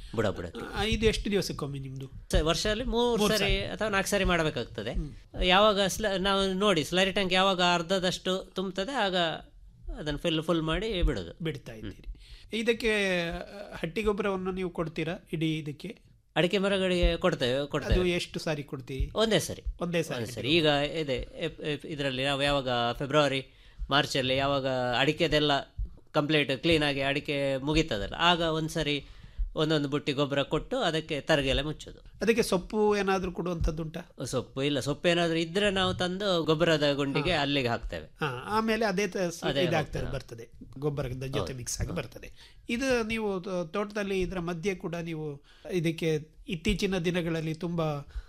ಬುಡ ಬುಡಕ್ಕೆ ಆ, ಇದು ಎಷ್ಟು ದಿವಸಕ್ಕೊಮ್ಮೆ ನಿಮ್ದು ಸ- ವರ್ಷದಲ್ಲಿ ಮೂರು ಸರಿ ಅಥವಾ ನಾಲ್ಕು ಸರಿ ಮಾಡಬೇಕಾಗ್ತದೆ ಯಾವಾಗ ಸ್ಲ ನಾವು ನೋಡಿ ಸ್ಲರಿ ಟ್ಯಾಂಕ್ ಯಾವಾಗ ಅರ್ಧದಷ್ಟು ತುಂಬುತ್ತದೆ ಆಗ ಅದನ್ನು ಫುಲ್ ಫುಲ್ ಮಾಡಿ ಬಿಡೋದು ಬಿಡ್ತಾ ಇದ್ದೀರಿ ಇದಕ್ಕೆ ಆ, ಹಟ್ಟಿ ಗೊಬ್ಬರವನ್ನು ನೀವು ಕೊಡ್ತೀರಾ ಇಡೀ ಇದಕ್ಕೆ ಅಡಿಕೆ ಮರಗಳಿಗೆ ಕೊಡ್ತೇವೆ ಅದು ಕೊಡ್ತೇವೆ ಎಷ್ಟು ಸಾರಿ ಕೊಡ್ತೀರಿ ಒಂದೇ ಸರಿ ಒಂದೇ ಸಾರಿ ಒಂದೇ ಸರಿ ಈಗ ಇದೆ ಇದರಲ್ಲಿ ನಾವು ಯಾವಾಗ ಫೆಬ್ರವರಿ ಮಾರ್ಚಲ್ಲಿ ಯಾವಾಗ ಅಡಿಕೆದೆಲ್ಲ ಕಂಪ್ಲೀಟ್ ಕ್ಲೀನಾಗಿ ಅಡಿಕೆ ಮುಗೀತದಲ್ಲ ಆಗ ಒಂದ್ಸರಿ ಒಂದೊಂದು ಬುಟ್ಟಿ ಗೊಬ್ಬರ ಕೊಟ್ಟು ಅದಕ್ಕೆ ತರಗೆಲ್ಲ ಮುಚ್ಚೋದು ಅದಕ್ಕೆ ಸೊಪ್ಪು ಏನಾದರೂ ಕೊಡುವಂಥದ್ದುಂಟಾ ಸೊಪ್ಪು ಇಲ್ಲ ಸೊಪ್ಪು ಏನಾದರೂ ಇದ್ರೆ ನಾವು ತಂದು ಗೊಬ್ಬರದ ಗುಂಡಿಗೆ ಅಲ್ಲಿಗೆ ಹಾಕ್ತೇವೆ ಹಾ ಆಮೇಲೆ ಅದೇ ತ- ಸ- ಅದೇ ಇದಾಗ್ತದೆ ಹೋಗ್ತದೆ. ಬರ್ತದೆ ಗೊಬ್ಬರದ ಜೊತೆ ಮಿಕ್ಸ್ ಆಗಿ ಬರ್ತದೆ ಇದು ನೀವು ತೋ- ತೋಟದಲ್ಲಿ ಇದರ ಮಧ್ಯೆ ಕೂಡ ನೀವು ಇದಕ್ಕೆ ಇತ್ತೀಚಿನ ದಿನಗಳಲ್ಲಿ ತುಂಬಾ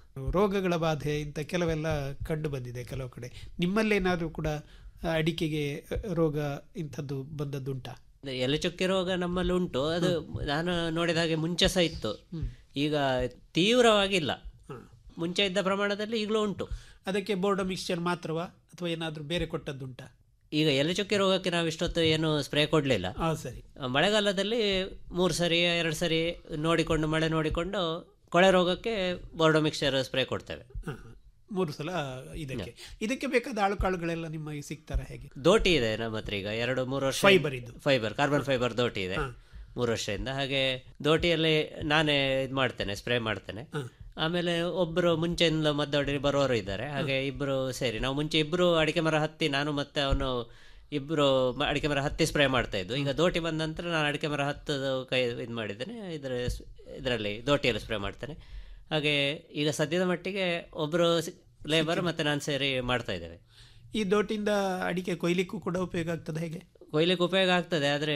ರೋಗಗಳ ಬಾಧೆ ಇಂಥ ಕೆಲವೆಲ್ಲ ಕಂಡು ಬಂದಿದೆ ಕೆಲವು ಕಡೆ ನಿಮ್ಮಲ್ಲೇನಾದ್ರೂ ಕೂಡ ಆ, ಅಡಿಕೆಗೆ ಅ, ರೋಗ ಇಂಥದ್ದು ಬಂದದ್ದುಂಟಾ ಇದು ಎಲೆ ಚುಕ್ಕೆ ರೋಗ ನಮ್ಮಲ್ಲಿ ಉಂಟು ಅದು ನಾನು ನೋಡಿದ ಹಾಗೆ ಮುಂಚೆ ಸಹ ಇತ್ತು ಈಗ ತೀವ್ರವಾಗಿಲ್ಲ ಮುಂಚೆ ಇದ್ದ ಪ್ರಮಾಣದಲ್ಲಿ ಈಗಲೂ ಉಂಟು ಅದಕ್ಕೆ ಬೋರ್ಡೋ ಮಿಕ್ಸ್ಚರ್ ಮಾತ್ರವಾ ಅಥವಾ ಏನಾದರೂ ಬೇರೆ ಕೊಟ್ಟದ್ದುಂಟಾ ಈಗ ಎಲೆ ಚುಕ್ಕೆ ರೋಗಕ್ಕೆ ನಾವು ಇಷ್ಟೊತ್ತು ಏನು ಸ್ಪ್ರೇ ಕೊಡಲಿಲ್ಲ ಹಾ ಸರಿ ಮಳೆಗಾಲದಲ್ಲಿ ಮೂರು ಸರಿ ಎರಡು ಸರಿ ನೋಡಿಕೊಂಡು ಮಳೆ ನೋಡಿಕೊಂಡು ಕೊಳೆ ರೋಗಕ್ಕೆ ಬೋರ್ಡೋ ಮಿಕ್ಸ್ಚರ್ ಸ್ಪ್ರೇ ಕೊಡ್ತೇವೆ ಹಾ, ಹಾ. ಮೂರು ಸಲ ಇದಕ್ಕೆ ಇದಕ್ಕೆ ಬೇಕಾದ ಆಳುಕಾಳುಗಳೆಲ್ಲ ನಿಮಗೆ ಸಿಗ್ತಾರ ಹೇಗೆ ದೋಟಿ ಇದೆ ನಮ್ಮ ಹತ್ರ ಈಗ ಎರಡು ಮೂರು ವರ್ಷ Fiber ಇದ್ದು. ಫೈಬರ್ ಕಾರ್ಬನ್ ಫೈಬರ್ ದೋಟಿ ಇದೆ ಮೂರು ವರ್ಷದಿಂದ ಹಾಗೆ ದೋಟಿಯಲ್ಲಿ ನಾನೇ ಇದು ಮಾಡ್ತೇನೆ ಸ್ಪ್ರೇ ಮಾಡ್ತೇನೆ ಆಮೇಲೆ ಒಬ್ಬರು ಮುಂಚೆಯಿಂದ ಮದ್ದೊಡಿ ಬರೋರು ಇದ್ದಾರೆ ಹಾಗೆ ಇಬ್ಬರು ಸೇರಿ ನಾವು ಮುಂಚೆ ಇಬ್ಬರು ಅಡಿಕೆ ಮರ ಹತ್ತಿ ನಾನು ಮತ್ತೆ ಅವನು ಇಬ್ಬರು ಅಡಿಕೆ ಮರ ಹತ್ತಿ ಸ್ಪ್ರೇ ಮಾಡ್ತಾ ಇದ್ದು ಈಗ ದೋಟಿ ಬಂದ ನಂತರ ನಾನು ಅಡಿಕೆ ಮರ ಹತ್ತದ ಕೈ ಇದು ಮಾಡಿದ್ದೇನೆ ಇದರ ಇದರಲ್ಲಿ ದೋಟಿಯಲ್ಲಿ ಸ್ಪ್ರೇ ಮಾಡ್ತೇನೆ ಹಾಗೆ ಈಗ ಸದ್ಯದ ಮಟ್ಟಿಗೆ ಒಬ್ಬರು ಲೇಬರ್ ಮತ್ತೆ ನಾನು ಸೇರಿ ಮಾಡ್ತಾ ಇದ್ದೇವೆ ಈ ದೋಟಿಂದ ಅಡಿಕೆ ಕೊಯ್ಲಿಕ್ಕೂ ಕೂಡ ಉಪಯೋಗ ಆಗ್ತದೆ ಹೇಗೆ ಕೊಯ್ಲಿಕ್ಕೆ ಉಪಯೋಗ ಆಗ್ತದೆ ಆದರೆ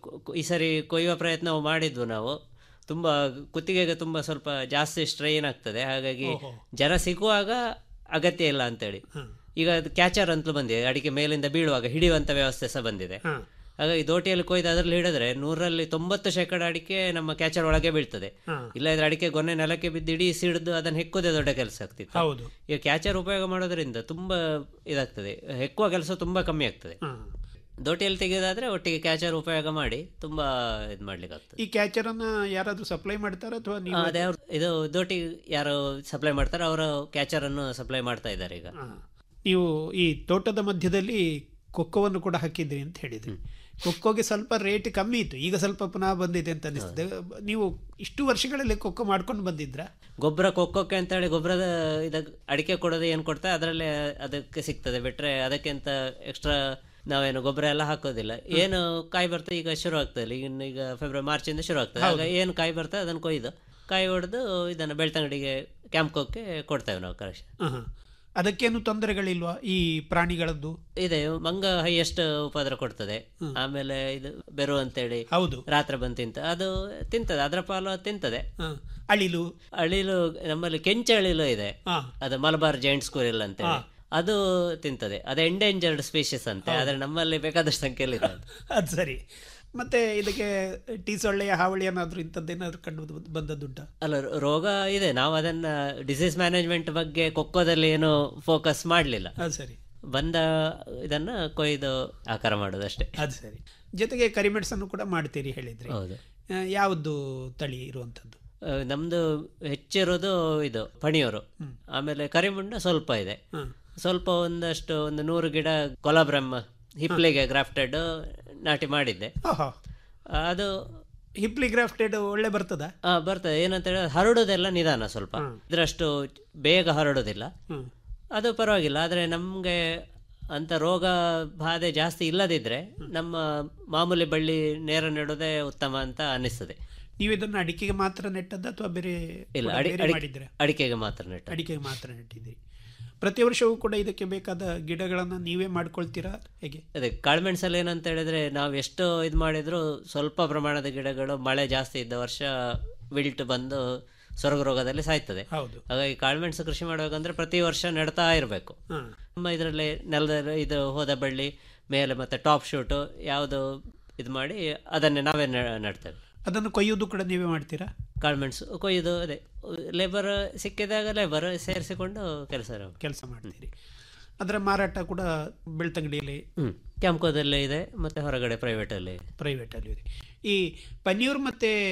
ಈ ಸರಿ ಕೊಯ್ಯುವ ಪ್ರಯತ್ನ ಮಾಡಿದ್ವು ನಾವು ತುಂಬ ಕುತ್ತಿಗೆಗೆ ತುಂಬ ಸ್ವಲ್ಪ ಜಾಸ್ತಿ ಸ್ಟ್ರೈನ್ ಆಗ್ತದೆ ಹಾಗಾಗಿ ಜನ ಸಿಗುವಾಗ ಅಗತ್ಯ ಇಲ್ಲ ಅಂತೇಳಿ ಈಗ ಅದು ಕ್ಯಾಚರ್ ಅಂತಲೂ ಬಂದಿದೆ ಅಡಿಕೆ ಮೇಲಿಂದ ಬೀಳುವಾಗ ಹಿಡಿಯುವಂಥ ವ್ಯವಸ್ಥೆ ಸಹ ಬಂದಿದೆ ಹಾಗಾಗಿ ದೋಟಿಯಲ್ಲಿ ಕೊಯ್ದು ಅದರಲ್ಲಿ ಹಿಡಿದ್ರೆ ನೂರಲ್ಲಿ ತೊಂಬತ್ತು ಶೇಕಡ ಅಡಿಕೆ ನಮ್ಮ ಕ್ಯಾಚರ್ ಒಳಗೆ ಬೀಳ್ತದೆ ಇಲ್ಲದ್ರೆ ಅಡಿಕೆ ಗೊನೆ ನೆಲಕ್ಕೆ ಬಿದ್ದು ಇಡೀ ಸಿಡಿದು ಅದನ್ನು ಹೆಕ್ಕುವುದೇ ದೊಡ್ಡ ಕೆಲಸ ಆಗ್ತಿತ್ತು ಹೌದು ಈಗ ಕ್ಯಾಚರ್ ಉಪಯೋಗ ಮಾಡೋದ್ರಿಂದ ತುಂಬಾ ಇದಾಗ್ತದೆ ಹೆಕ್ಕುವ ಕೆಲಸ ತುಂಬಾ ಕಮ್ಮಿ ಆಗ್ತದೆ ದೋಟಿಯಲ್ಲಿ ತೆಗೆಯೋದಾದ್ರೆ ಒಟ್ಟಿಗೆ ಕ್ಯಾಚರ್ ಉಪಯೋಗ ಮಾಡಿ ತುಂಬಾ ಇದು ಮಾಡ್ಲಿಕ್ಕೆ ಆಗ್ತದೆ ಈ ಕ್ಯಾಚರ್ ಅನ್ನ ಯಾರಾದ್ರೂ ಸಪ್ಲೈ ಮಾಡ್ತಾರ ಅಥವಾ ನೀವು ಅದೇ ಅವ್ರು ಇದು ದೋಟಿ ಯಾರು ಸಪ್ಲೈ ಮಾಡ್ತಾರೆ ಅವರು ಕ್ಯಾಚರ್ ಅನ್ನು ಸಪ್ಲೈ ಮಾಡ್ತಾ ಇದ್ದಾರೆ ಈಗ ಹಾ. ನೀವು ಈ ತೋಟದ ಮಧ್ಯದಲ್ಲಿ ಕೊಕ್ಕೋವನ್ನು ಕೂಡ ಹಾಕಿದ್ರಿ ಅಂತ ಹೇಳಿದ್ರಿ ಕೊಕ್ಕೋಗೆ ಸ್ವಲ್ಪ ರೇಟ್ ಕಮ್ಮಿ ಇತ್ತು ಈಗ ಸ್ವಲ್ಪ ಪುನಃ ಬಂದಿದೆ ಅಂತ ಅನಿಸ್ತದೆ ನೀವು ಇಷ್ಟು ವರ್ಷಗಳಲ್ಲಿ ಕೊಕ್ಕೋ ಮಾಡ್ಕೊಂಡು ಬಂದಿದ್ರಾ ಗೊಬ್ಬರ ಕೊಕ್ಕೋಕ್ಕೆ ಅಂತೇಳಿ ಗೊಬ್ಬರದ ಇದ ಅಡಿಕೆ ಕೊಡೋದು ಏನು ಕೊಡ್ತಾರೆ ಅದರಲ್ಲೇ ಅದಕ್ಕೆ ಸಿಗ್ತದೆ ಬಿಟ್ರೆ ಅದಕ್ಕಿಂತ ಎಕ್ಸ್ಟ್ರಾ ನಾವೇನು ಗೊಬ್ಬರ ಎಲ್ಲ ಹಾಕೋದಿಲ್ಲ ಏನು ಕಾಯಿ ಬರ್ತದೆ ಈಗ ಶುರು ಆಗ್ತದೆ ಈಗ ಇನ್ನು ಈಗ ಫೆಬ್ರವರಿ ಮಾರ್ಚಿಂದ ಶುರು ಆಗ್ತದೆ ಆಗ ಏನು ಕಾಯಿ ಬರ್ತದೆ ಅದನ್ನು ಕೊಯ್ದು ಕಾಯಿ ಹೊಡೆದು ಇದನ್ನು ಬೆಳ್ತಂಗಡಿಗೆ ಕ್ಯಾಂಪ್ಕೋಕ್ಕೆ ಕೊಡ್ತೇವೆ ನಾವು ಕರೆಕ್ಷನ್ ಆಹಾ. ಅದಕ್ಕೇನು ತೊಂದರೆಗಳಿಲ್ವಾ ಈ ಪ್ರಾಣಿಗಳದ್ದು ಇದೆ ಮಂಗ ಹೈಯೆಸ್ಟ್ ಉಪದ್ರ ಕೊಡ್ತದೆ ಆಮೇಲೆ ಇದು ಬೆರು ಅಂತೇಳಿ ಹೌದು ರಾತ್ರಿ ಬಂದು ತಿಂತ ಅದು ತಿಂತದೆ ಅದರ ಪಾಲು ಅದು ತಿಂತದೆ ಹಾ. ಅಳಿಲು ಅಳಿಲು ನಮ್ಮಲ್ಲಿ ಕೆಂಚ ಅಳಿಲು ಇದೆ ಹಾ. ಅದು ಮಲಬಾರ್ ಜೈಂಟ್ ಸ್ಕೂರಿಲ್ ಅಂತ ಅದು ತಿಂತದೆ ಅದು ಎಂಡೇಂಜರ್ಡ್ ಸ್ಪೀಶೀಸ್ ಅಂತೆ ಆದ್ರೆ ನಮ್ಮಲ್ಲಿ ಬೇಕಾದಷ್ಟು ಸಂಖ್ಯೆಯಲ್ಲಿ ಇದೆ ಅದು. ಅದು ಸರಿ ಮತ್ತೆ ಇದಕ್ಕೆ ಟೀ ಸೊಳ್ಳೆಯ ಹಾವಳಿ ಏನಾದ್ರು ಇಂಥದ್ದೇನಾದ್ರು ಕಂಡು ಬಂದ್- ಬಂದದ್ದುಂಟಾ ಅಲ್ಲ ರೋ- ರೋಗ ಇದೆ ನಾವು ಅದನ್ನ ಡಿಸೀಸ್ ಮ್ಯಾನೇಜ್ಮೆಂಟ್ ಬಗ್ಗೆ ಕೊಕ್ಕೋದಲ್ಲಿ ಏನು ಫೋಕಸ್ ಮಾಡಲಿಲ್ಲ ಅದು ಸರಿ ಬಂದ ಇದನ್ನ ಕೊಯ್ದು ಆಕಾರ ಮಾಡೋದು ಅಷ್ಟೇ ಅದು ಸರಿ ಜೊತೆಗೆ ಕರಿಮೆಣಸನ್ನು ಕೂಡ ಮಾಡ್ತೀರಿ ಹೇಳಿದ್ರಿ ಹೌದು ಆ, ಯಾವುದು ತಳಿ ಇರುವಂಥದ್ದು ಆ, ನಮ್ದು ಹೆಚ್ಚಿರೋದು ಇದು ಪಣಿಯೂರು ಆಮೇಲೆ ಕರಿಮುಂಡ ಸ್ವಲ್ಪ ಇದೆ ಸ್ವಲ್ಪ ಒಂದಷ್ಟು ಒಂದು ನೂರು ಗಿಡ ಕೊಲಬ್ರಮ್ ಹಿಪ್ಲಿಗೆ ಗ್ರಾಫ್ಟೆಡ್ ನಾಟಿ ಮಾಡಿದ್ದೆ ಆಹಾ ಅದು ಹಿಪ್ಲಿ ಗ್ರಾಫ್ಟೆಡ್ ಒಳ್ಳೆ ಬರ್ತದ ಆ, ಬರ್ತದೆ ಏನಂತ ಹೇಳಿದ್ರೆ ಹರಡೋದೆಲ್ಲ ನಿಧಾನ ಸ್ವಲ್ಪ ಇದರಷ್ಟು ಬೇಗ ಹರಡೋದಿಲ್ಲ ಹ್ಮ್. ಅದು ಪರವಾಗಿಲ್ಲ ಆದರೆ ನಮಗೆ ಅಂತ ರೋಗ ಬಾಧೆ ಜಾಸ್ತಿ ಇಲ್ಲದಿದ್ರೆ ನಮ್ಮ ಮಾಮೂಲಿ ಬಳ್ಳಿ ನೇರ ನೆಡೋದೇ ಉತ್ತಮ ಅಂತ ಅನಿಸ್ತದೆ ನೀವು ಇದನ್ನು ಅಡಿಕೆಗೆ ಮಾತ್ರ ನೆಟ್ಟದ್ದ ಅಥವಾ ಬೇರೆ ಇಲ್ಲ ಕೂಡ ಅಡಿ ಬೇರೆ ಅಡಿ- ಮಾಡಿದ್ರೆ ಅಡಿಕೆಗೆ ಮಾತ್ರ ನೆಟ್ಟ ಅಡಿಕೆಗೆ ಮಾತ್ರ ನೆಟ್ಟಿದ್ದೀರಿ ಪ್ರತಿ ವರ್ಷವೂ ಕೂಡ ಇದಕ್ಕೆ ಬೇಕಾದ ಗಿಡಗಳನ್ನು ನೀವೇ ಮಾಡ್ಕೊಳ್ತೀರಾ ಹೇಗೆ ಅದೇ ಕಾಳುಮೆಣಸಲ್ಲಿ ಏನಂತ ಹೇಳಿದ್ರೆ ನಾವು ಎಷ್ಟು ಇದು ಮಾಡಿದ್ರು ಸ್ವಲ್ಪ ಪ್ರಮಾಣದ ಗಿಡಗಳು ಮಳೆ ಜಾಸ್ತಿ ಇದ್ದ ವರ್ಷ ವಿಲ್ಟ್ ಬಂದು ಸೊರಗ ರೋಗದಲ್ಲಿ ಸಾಯ್ತದೆ ಹೌದು ಹಾಗಾಗಿ ಕಾಳುಮೆಣಸು ಕೃಷಿ ಮಾಡಬೇಕಂದ್ರೆ ಪ್ರತಿ ವರ್ಷ ನೆಡ್ತಾ ಇರಬೇಕು ಹಾ. ನಮ್ಮ ಇದರಲ್ಲಿ ನೆಲದ ಇದು ಹೋದ ಬಳ್ಳಿ ಮೇಲೆ ಮತ್ತೆ ಟಾಪ್ ಶೂಟು ಯಾವುದು ಇದು ಮಾಡಿ ಅದನ್ನೇ ನಾವೇ ನೆ- ನೆಡ್ತೇವೆ ಅದನ್ನು ಕೊಯ್ಯುವುದು ಕೂಡ ನೀವೇ ಮಾಡ್ತೀರಾ ಕಾಳುಮೆಣಸು ಕೊಯ್ದು ಅದೇ ಲೇಬರ್ ಸಿಕ್ಕಿದಾಗ ಲೇಬರ್ ಸೇರಿಸಿಕೊಂಡು ಕೆಲಸ ಕೆಲಸ ಮಾಡ್ತೀರಿ ಅದರ ಮಾರಾಟ ಕೂಡ ಬೆಳ್ತಂಗಡಿಯಲ್ಲಿ ಹ್ಞೂ ಕ್ಯಾಂಪ್ಕೋದಲ್ಲೇ ಇದೆ ಮತ್ತು ಹೊರಗಡೆ ಪ್ರೈವೇಟಲ್ಲಿ ಪ್ರೈವೇಟಲ್ಲಿ ಇದೆ ಈ ಪನ್ನೀರ್ ಮತ್ತೆ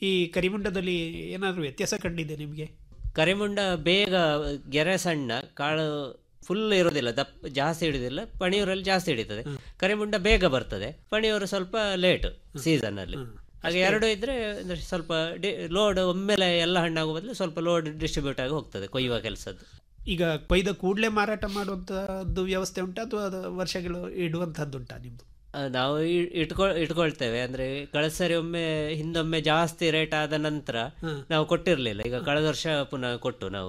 ಈ ಕರಿಮುಂಡದಲ್ಲಿ ಏನಾದರೂ ವ್ಯತ್ಯಾಸ ಕಂಡಿದೆ ನಿಮಗೆ ಕರಿಮುಂಡ ಬೇಗ ಗೆರೆ ಸಣ್ಣ ಕಾಳು ಫುಲ್ ಇರೋದಿಲ್ಲ ದಪ್ಪ ಜಾಸ್ತಿ ಹಿಡಿದಿಲ್ಲ ಪಣಿಯೂರಲ್ಲಿ ಜಾಸ್ತಿ ಹಿಡಿತದೆ ಕರಿಮುಂಡ ಬೇಗ ಬರ್ತದೆ ಪಣಿಯೂರು ಸ್ವಲ್ಪ ಲೇಟ್ ಸೀಸನ್ ಅಲ್ಲಿ ಹಾಗೆ ಎರಡು ಇದ್ರೆ ಅಂದ್ರೆ ಸ್ವಲ್ಪ ಲೋಡ್ ಒಮ್ಮೆಲೆ ಎಲ್ಲ ಹಣ್ಣಾಗುವ ಬದಲು ಸ್ವಲ್ಪ ಲೋಡ್ ಡಿಸ್ಟ್ರಿಬ್ಯೂಟ್ ಆಗಿ ಹೋಗ್ತದೆ ಕೊಯ್ಯುವ ಕೆಲಸದ್ದು ಈಗ ಕೊಯ್ದ ಕೂಡಲೇ ಮಾರಾಟ ಮಾಡುವಂಥದ್ದು ವ್ಯವಸ್ಥೆ ಉಂಟಾ ಅಥವಾ ಅದು ವರ್ಷಗಳು ಇಡುವಂಥದ್ದು ಉಂಟಾ ನಿಮ್ಮದು ಆ, ನಾವು ಇ- ಇಟ್ಕೊಳ್ ಇಟ್ಕೊಳ್ತೇವೆ ಅಂದ್ರೆ ಕಳೆದ ಸರಿ ಒಮ್ಮೆ ಹಿಂದೊಮ್ಮೆ ಜಾಸ್ತಿ ರೇಟ್ ಆದ ನಂತರ ನಾವು ಕೊಟ್ಟಿರ್ಲಿಲ್ಲ ಈಗ ಕಳೆದ ವರ್ಷ ಪುನಃ ಕೊಟ್ಟು ನಾವು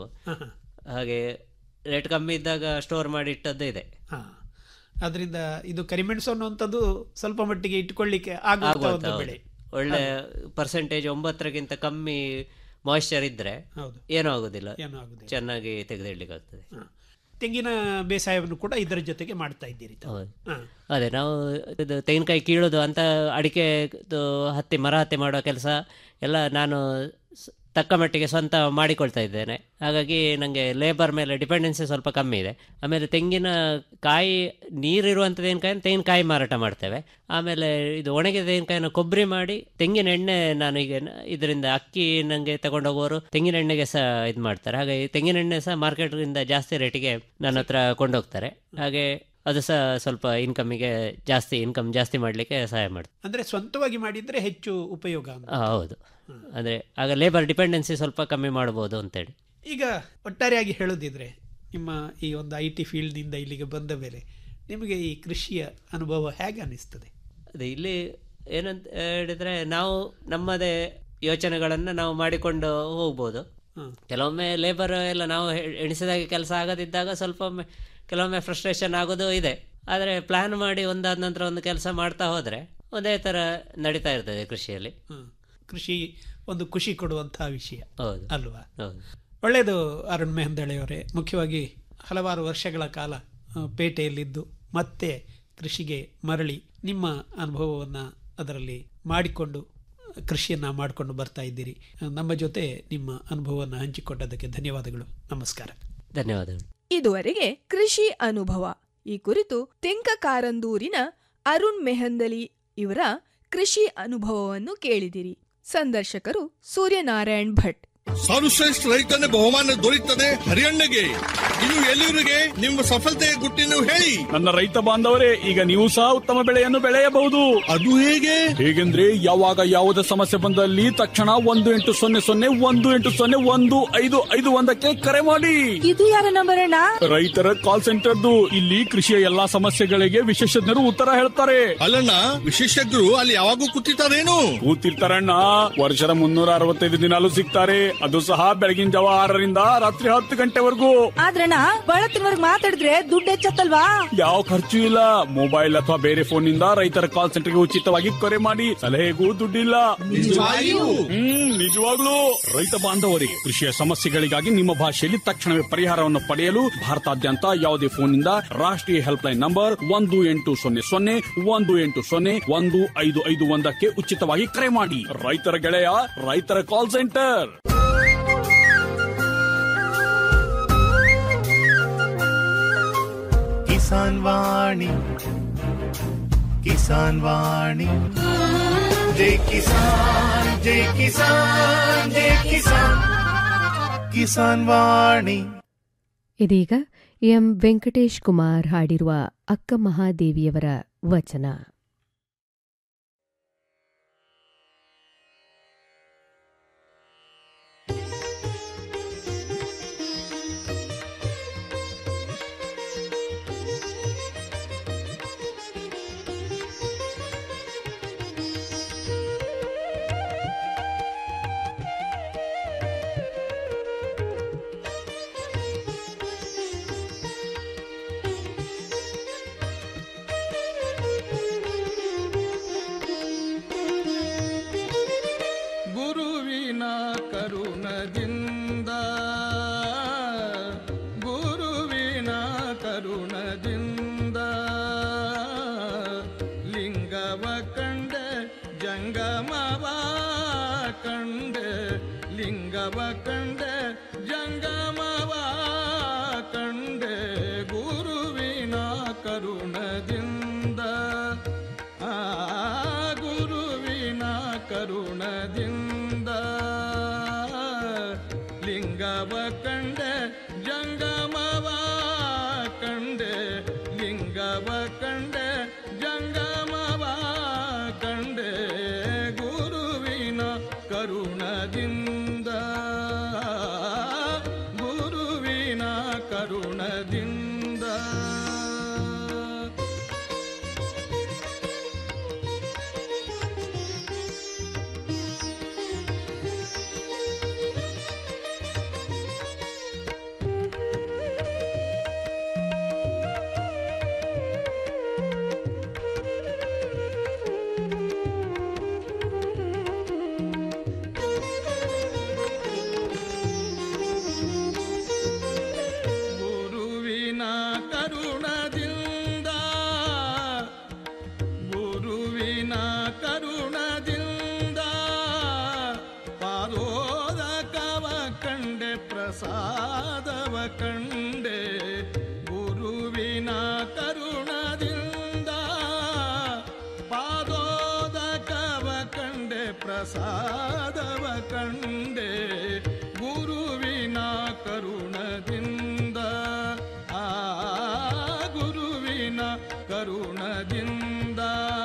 ಹಾಗೆ ರೇಟ್ ಕಮ್ಮಿ ಇದ್ದಾಗ ಸ್ಟೋರ್ ಮಾಡಿ ಇಟ್ಟದ್ದೇ ಇದೆ ಹಾಂ ಅದರಿಂದ ಇದು ಕರಿಮೆಣಸು ಅನ್ನುವಂಥದ್ದು ಸ್ವಲ್ಪ ಮಟ್ಟಿಗೆ ಇಟ್ಕೊಳ್ಳಿಕ್ಕೆ ಆಗುವಂಥ ಆಗುವಂತ ಒಂದು ಹೌದು. ಬೆಳೆ ಒಳ್ಳೆ ಪರ್ಸೆಂಟೇಜ್ ಒಂಬತ್ತರಕ್ಕಿಂತ ಕಮ್ಮಿ ಮಾಯಿಶ್ಚರ್ ಇದ್ರೆ ಹೌದು. ಏನೂ ಆಗುದಿಲ್ಲ ಏನೂ ಆಗುದಿಲ್ಲ. ಚೆನ್ನಾಗಿ ತೆಗೆದಿಡ್ಲಿಕ್ಕೆ ಆಗ್ತದೆ ತೆಂಗಿನ ಬೇಸಾಯವನ್ನು ಕೂಡ ಇದರ ಜೊತೆಗೆ ಮಾಡ್ತಾ ಇದ್ದೀರಿ ತಾವು. ಹೌದು. ಹಾ. ಅದೇ ನಾವು ಇದು ತೆಂಗಿನಕಾಯಿ ಕೀಳೋದು ಅಂತ ಅಡಿಕೆ ಹತ್ತಿ ಮರ ಹತ್ತಿ ಮಾಡುವ ಕೆಲಸ ಎಲ್ಲ ನಾನು ಸ್- ತಕ್ಕ ಮಟ್ಟಿಗೆ ಸ್ವಂತ ಮಾಡಿಕೊಳ್ತಾ ಇದ್ದೇನೆ ಹಾಗಾಗಿ ನನಗೆ ಲೇಬರ್ ಮೇಲೆ ಡಿಪೆಂಡೆನ್ಸಿ ಸ್ವಲ್ಪ ಕಮ್ಮಿ ಇದೆ ಆಮೇಲೆ ತೆಂಗಿನ ಕಾಯಿ ನೀರಿರುವಂಥ ತೆಂಗಿನಕಾಯಿ ತೆಂಗಿನಕಾಯಿ ಮಾರಾಟ ಮಾಡ್ತೇವೆ ಆಮೇಲೆ ಇದು ಒಣಗಿದ ತೆಂಗಿನಕಾಯಿನ ಕೊಬ್ಬರಿ ಮಾಡಿ ತೆಂಗಿನ ಎಣ್ಣೆ ನಾನು ಈಗ ನ- ಇದರಿಂದ ಅಕ್ಕಿ ನನಗೆ ತಗೊಂಡೋಗೋರು ತೆಂಗಿನ ಎಣ್ಣೆಗೆ ಸಹ ಇದು ಮಾಡ್ತಾರೆ ಹಾಗಾಗಿ ತೆಂಗಿನ ಎಣ್ಣೆ ಸಹ ಮಾರ್ಕೆಟ್ಗಿಂತ ಜಾಸ್ತಿ ರೇಟಿಗೆ ನನ್ನ ಹತ್ರ ಕೊಂಡೋಗ್ತಾರೆ ಹಾಗೆ ಅದು ಸಹ ಸ್ವಲ್ಪ ಇನ್ಕಮಿಗೆ ಜಾಸ್ತಿ ಇನ್ಕಮ್ ಜಾಸ್ತಿ ಮಾಡಲಿಕ್ಕೆ ಸಹಾಯ ಮಾಡ್ತದೆ ಅಂದ್ರೆ ಸ್ವಂತವಾಗಿ ಮಾಡಿದ್ರೆ ಹೆಚ್ಚು ಉಪಯೋಗ ಅಂತ ಆ, ಹೌದು ಅಂದರೆ ಆಗ ಲೇಬರ್ ಡಿಪೆಂಡೆನ್ಸಿ ಸ್ವಲ್ಪ ಕಮ್ಮಿ ಮಾಡ್ಬೋದು ಅಂತೇಳಿ ಈಗ ಒಟ್ಟಾರೆಯಾಗಿ ಹೇಳೋದಿದ್ರೆ ನಿಮ್ಮ ಈ ಒಂದು ಐ ಟಿ ಫೀಲ್ಡ್ನಿಂದ ಇಲ್ಲಿಗೆ ಬಂದ ಮೇಲೆ ನಿಮಗೆ ಈ ಕೃಷಿಯ ಅನುಭವ ಹೇಗೆ ಅನಿಸ್ತದೆ ಅದೇ ಇಲ್ಲಿ ಏನಂತ ಹೇಳಿದ್ರೆ ನಾವು ನಮ್ಮದೇ ಯೋಚನೆಗಳನ್ನು ನಾವು ಮಾಡಿಕೊಂಡು ಹೋಗ್ಬೋದು ಕೆಲವೊಮ್ಮೆ ಲೇಬರ್ ಎಲ್ಲ ನಾವು ಹೆ- ಎಣಿಸಿದಾಗೆ ಕೆಲಸ ಆಗದಿದ್ದಾಗ ಸ್ವಲ್ಪ ಒಮ್ಮೆ ಕೆಲವೊಮ್ಮೆ ಫ್ರಸ್ಟ್ರೇಷನ್ ಆಗೋದು ಇದೆ ಆದರೆ ಪ್ಲಾನ್ ಮಾಡಿ ಒಂದಾದ ನಂತರ ಒಂದು ಕೆಲಸ ಮಾಡ್ತಾ ಹೋದರೆ ಒಂದೇ ಥರ ನಡೀತಾ ಇರ್ತದೆ ಕೃಷಿಯಲ್ಲಿ ಹ್ಮ್. ಕೃಷಿ ಒಂದು ಖುಷಿ ಕೊಡುವಂತಹ ವಿಷಯ ಹೌದು ಅಲ್ವಾ ಹೌದು ಒಳ್ಳೆಯದು ಅರುಣ್ ಮೆಹಂದಳೆಯವರೇ ಮುಖ್ಯವಾಗಿ ಹಲವಾರು ವರ್ಷಗಳ ಕಾಲ ಆ, ಪೇಟೆಯಲ್ಲಿದ್ದು ಮತ್ತೆ ಕೃಷಿಗೆ ಮರಳಿ ನಿಮ್ಮ ಅನುಭವವನ್ನು ಅದರಲ್ಲಿ ಮಾಡಿಕೊಂಡು ಕೃಷಿಯನ್ನು ಮಾಡಿಕೊಂಡು ಬರ್ತಾ ಇದ್ದೀರಿ ನಮ್ಮ ಜೊತೆ ನಿಮ್ಮ ಅನುಭವವನ್ನು ಹಂಚಿಕೊಂಡದಕ್ಕೆ ಧನ್ಯವಾದಗಳು ನಮಸ್ಕಾರ ಧನ್ಯವಾದಗಳು ಇದುವರೆಗೆ ಕೃಷಿ ಅನುಭವ ಈ ಕುರಿತು ತೆಂಕ ಕಾರಂದೂರಿನ ಅರುಣ್ ಮೆಹಂದಲಿ ಇವರ ಕೃಷಿ ಅನುಭವವನ್ನು ಕೇಳಿದಿರಿ ಸಂದರ್ಶಕರು ಸೂರ್ಯನಾರಾಯಣ್ ಭಟ್ ಸರ್ವಶ್ರೇಷ್ಠ ರೈತನ ಬಹುಮಾನ ದೊರೆಯುತ್ತದೆ ಹರಿಯಣ್ಣಗೆ ಇನ್ನು ಎಲ್ಲಿವರಿಗೆ ನಿಮ್ಮ ಸಫಲತೆಯ ಗುಟ್ಟಿನ ಹೇಳಿ ನನ್ನ ರೈತ ಬಾಂಧವರೇ ಈಗ ನೀವು ಸಹ ಉತ್ತಮ ಬೆಳೆಯನ್ನು ಬೆಳೆಯಬಹುದು ಅದು ಹೇಗೆ ಹೇಗೆಂದ್ರೆ ಯಾವಾಗ ಯಾವುದೇ ಸಮಸ್ಯೆ ಬಂದಲ್ಲಿ ತಕ್ಷಣ ಒಂದು ಎಂಟು ಸೊನ್ನೆ ಸೊನ್ನೆ ಒಂದು ಎಂಟು ಸೊನ್ನೆ ಒಂದು ಐದು ಐದು ಒಂದಕ್ಕೆ ಕರೆ ಮಾಡಿ ಇದು ಯಾರ ನಂಬರ್ ಅಣ್ಣ ರೈತರ ಕಾಲ್ ಸೆಂಟರ್ದು ಇಲ್ಲಿ ಕೃಷಿಯ ಎಲ್ಲಾ ಸಮಸ್ಯೆಗಳಿಗೆ ವಿಶೇಷಜ್ಞರು ಉತ್ತರ ಹೇಳ್ತಾರೆ ಅಲ್ಲಣ್ಣ ವಿಶೇಷಜ್ಞರು ಅಲ್ಲಿ ಯಾವಾಗೂ ಕೂತಿರ್ತಾರೇನು ಕೂತಿರ್ತಾರಣ್ಣ ವರ್ಷದ ಮುನ್ನೂರ ಅರವತ್ತೈದು ದಿನಾಲು ಸಿಗ್ತಾರೆ ಅದು ಸಹ ಬೆಳಗಿನ ಜಾವ ಆರರಿಂದ ರಾತ್ರಿ ಹತ್ತು ಗಂಟೆವರೆಗೂ ಆದ್ರಣ್ಣ ಬಳತ್ತಿನವರ್ಗ್ ಮಾತಾಡಿದ್ರೆ ದುಡ್ಡು ಹೆಚ್ಚತ್ತಲ್ವಾ ಯಾವ ಖರ್ಚು ಇಲ್ಲ ಮೊಬೈಲ್ ಅಥವಾ ಬೇರೆ ಫೋನ್ ನಿಂದ ರೈತರ ಕಾಲ್ ಸೆಂಟರ್ಗೆ ಉಚಿತವಾಗಿ ಕರೆ ಮಾಡಿ ಸಲಹೆಗೂ ದುಡ್ಡಿಲ್ಲ ಹ್ಮ್ ನಿಜವಾಗ್ಲೂ ರೈತ ಬಾಂಧವರೇ ಕೃಷಿಯ ಸಮಸ್ಯೆಗಳಿಗಾಗಿ ನಿಮ್ಮ ಭಾಷೆಯಲ್ಲಿ ತಕ್ಷಣವೇ ಪರಿಹಾರವನ್ನು ಪಡೆಯಲು ಭಾರತಾದ್ಯಂತ ಯಾವುದೇ ಫೋನ್ ನಿಂದ ರಾಷ್ಟ್ರೀಯ ಹೆಲ್ಪ್ ಲೈನ್ ನಂಬರ್ ಒಂದು ಎಂಟು ಸೊನ್ನೆ ಸೊನ್ನೆ ಒಂದು ಎಂಟು ಸೊನ್ನೆ ಒಂದು ಐದು ಐದು ಒಂದಕ್ಕೆ ಉಚಿತವಾಗಿ ಕರೆ ಮಾಡಿ ರೈತರ ಗೆಳೆಯ ರೈತರ ಕಾಲ್ ಸೆಂಟರ್ ಕಿಸಾನ್ ವಾಣಿ ಕಿಸಾನ್ ವಾಣಿ ಜೈ ಕಿಸಾನ್ ಜೈ ಕಿಸಾನ್ ಜೈ ಕಿಸಾನ್ ಕಿಸಾನ್ ವಾಣಿ ಇದೀಗ ಎಂ ವೆಂಕಟೇಶ್ ಕುಮಾರ್ ಹಾಡಿರುವ ಅಕ್ಕ ಮಹಾದೇವಿಯವರ ವಚನ ಗುರುವಿನ ಕರುಣದಿಂದ ಗುರುವಿನ ಕರುಣದಿಂದ ಲಿಂಗವ ಕಂಡೆ ಜಂಗಮವ ಕಂಡೆ ಲಿಂಗವ ಕಂಡೆ ಜಂಗಮವ ಕಂಡೆ ಗುರುವಿನ ಕರುಣದಿಂದ ಆ ಗುರುವಿನ ಕರುಣದಿಂದ ಲಿಂಗವ ಕಂಡೆ ಜಂಗಮವ ಕಂಡೆ ಗುರುವಿನ ಕರುಣದಿಂದ ಗುರುವಿನ ಕರುಣದಿಂದ ಗುರುವಿನ ಕರುಣದಿಂದ ಗುರುವಿನ ಕರುಣದಿಂದ ಪಾದೋದಕವ ಕಂಡೆ ಪ್ರಸಾದವ ಕಂಡೆ ಗುರುವಿನ ಕರುಣದಿಂದ ಪಾದೋದಕವ ಕಂಡೆ ಪ್ರಸಾದವ ಕಂಡೆ ಗುರುವಿನ ಕರುಣದಿಂದ ಆ ಗುರುವಿನ ಕರುಣದಿಂದ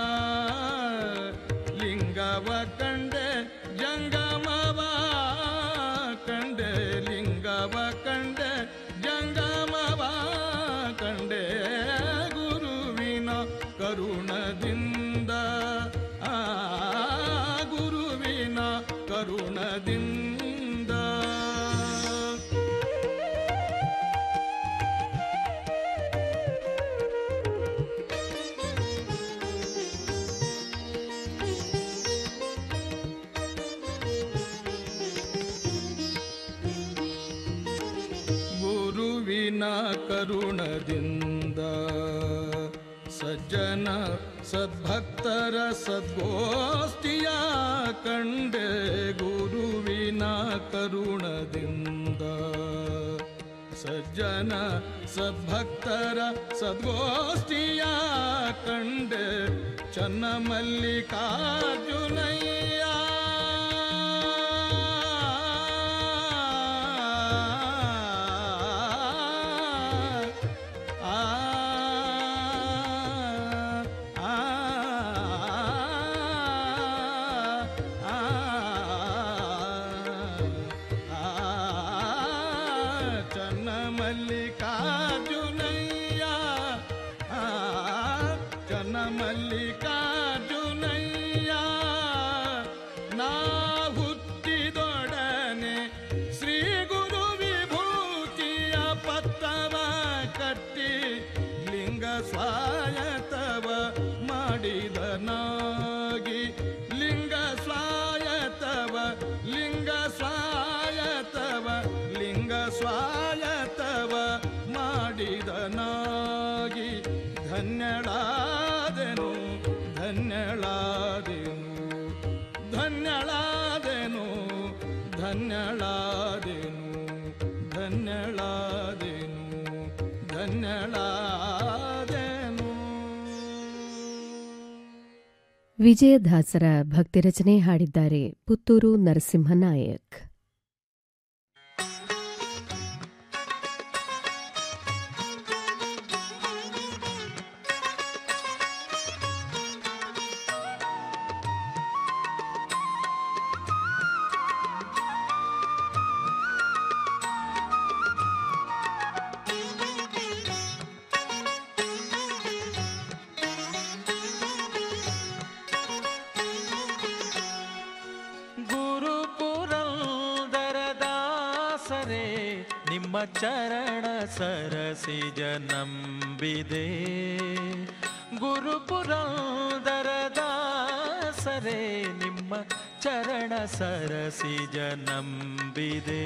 ಲಿಂಗವ ಕಂಡೆ ಜಂಗಮವ ಕಂಡೆ ಲಿಂಗವ ಕಂಡೆ ಜಂಗಮವ ಕಂಡೆ ಗುರುವಿನ ಕರುಣದಿಂದ ಆ ಗುರುವಿನ ಕರುಣದಿಂದ ಗುರುವಿನ ಕರುಣದಿಂದ ಸಜ್ಜನ ಸದ್ಭಕ್ತರ ಸದ್ಗೋಷ್ಠಿಯ ಕಂಡೆ ಗುರುವಿನ ಕರುಣದಿಂದ ಸಜ್ಜನ ಸದ್ಭಕ್ತರ ಸದ್ಗೋಷ್ಠಿಯ ಕಂಡೆ ಚನ್ನ ಮಲ್ಲಿಕಾರ್ಜುನಯ್ಯ ಆ ಆ ಚನ್ನ ಮಲ್ಲಿಕಾರ್ಜುನಯ್ಯ ಆ ಚನ್ನ ಮಲ್ಲಿಕಾರ್ಜುನಯ್ಯ ನಾ ಹುಟ್ಟಿದೊಡನೆ ಶ್ರೀ ಗುರು ವಿಭೂತಿಯ ಪತ್ತವ ಕಟ್ಟಿ ಲಿಂಗ ಸ್ವಾಯತವ ಮಾಡಿದನಾಗಿ ಲಿಂಗ ಸ್ವಾಯತವ ಲಿಂಗ ಸ್ವಾಯತವ ಲಿಂಗ ಸ್ವಾಯತವ ಮಾಡಿದನಾಗಿ ಧನ್ಯಳಾದೆನು ಧನ್ಯಳಾದೆನು ಧನ್ಯಳಾದೆನು ಧನ್ಯಳಾದೆನು ಧನ್ಯಳಾದೆನು ಧನ್ಯಳಾದೆನು ವಿಜಯದಾಸರ ಭಕ್ತಿರಚನೆ ಹಾಡಿದ್ದಾರೆ ಪುತ್ತೂರು ನರಸಿಂಹನಾಯಕ್ ಗುರುಪುರಂದರದಾಸರೇ ನಿಮ್ಮ ಚರಣ ಸರಸಿಜ ನಂಬಿದೆ ಗುರುಪುರಂದರದಾಸರೇ ನಿಮ್ಮ ಚರಣ ಸರಸಿಜ ನಂಬಿದೆ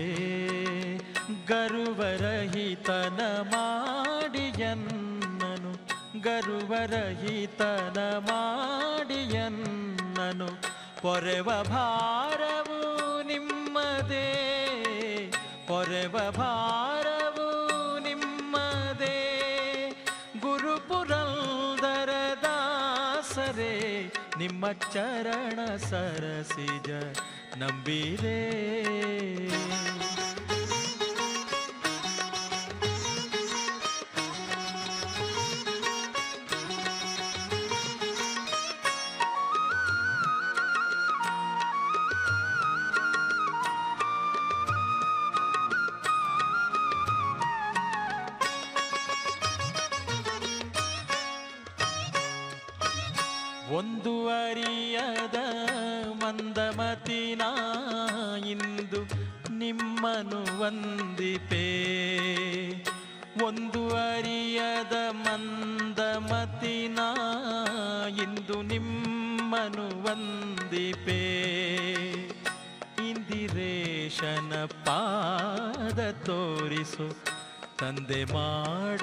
ಗರುವರಹಿತನ ಮಾಡಿಯನ್ನನು ಗರುವರಹಿತನ ಮಾಡಿಯನ್ನನು ಪೊರೆವ ಭಾರವು ನಿಮ್ಮದೇ ಪೊರೆವ ಭಾರವು ನಿಮ್ಮದೇ ಗುರುಪುರಂದರ ದಾಸರೇ ನಿಮ್ಮ ಚರಣ ಸರಸಿಜ ನಂಬಿರೇ ಒಂದು ಅರಿಯದ ಮಂದಮತಿನ ಇಂದು ನಿಮ್ಮನು ವಂದಿಪೆ ಒಂದು ಅರಿಯದ ಮಂದಮತಿನ ಇಂದು ನಿಮ್ಮನು ವಂದಿಪೆ ಇಂದಿರೇಶನ ಪಾದ ತೋರಿಸು ತಂದೆ ಮಾಡ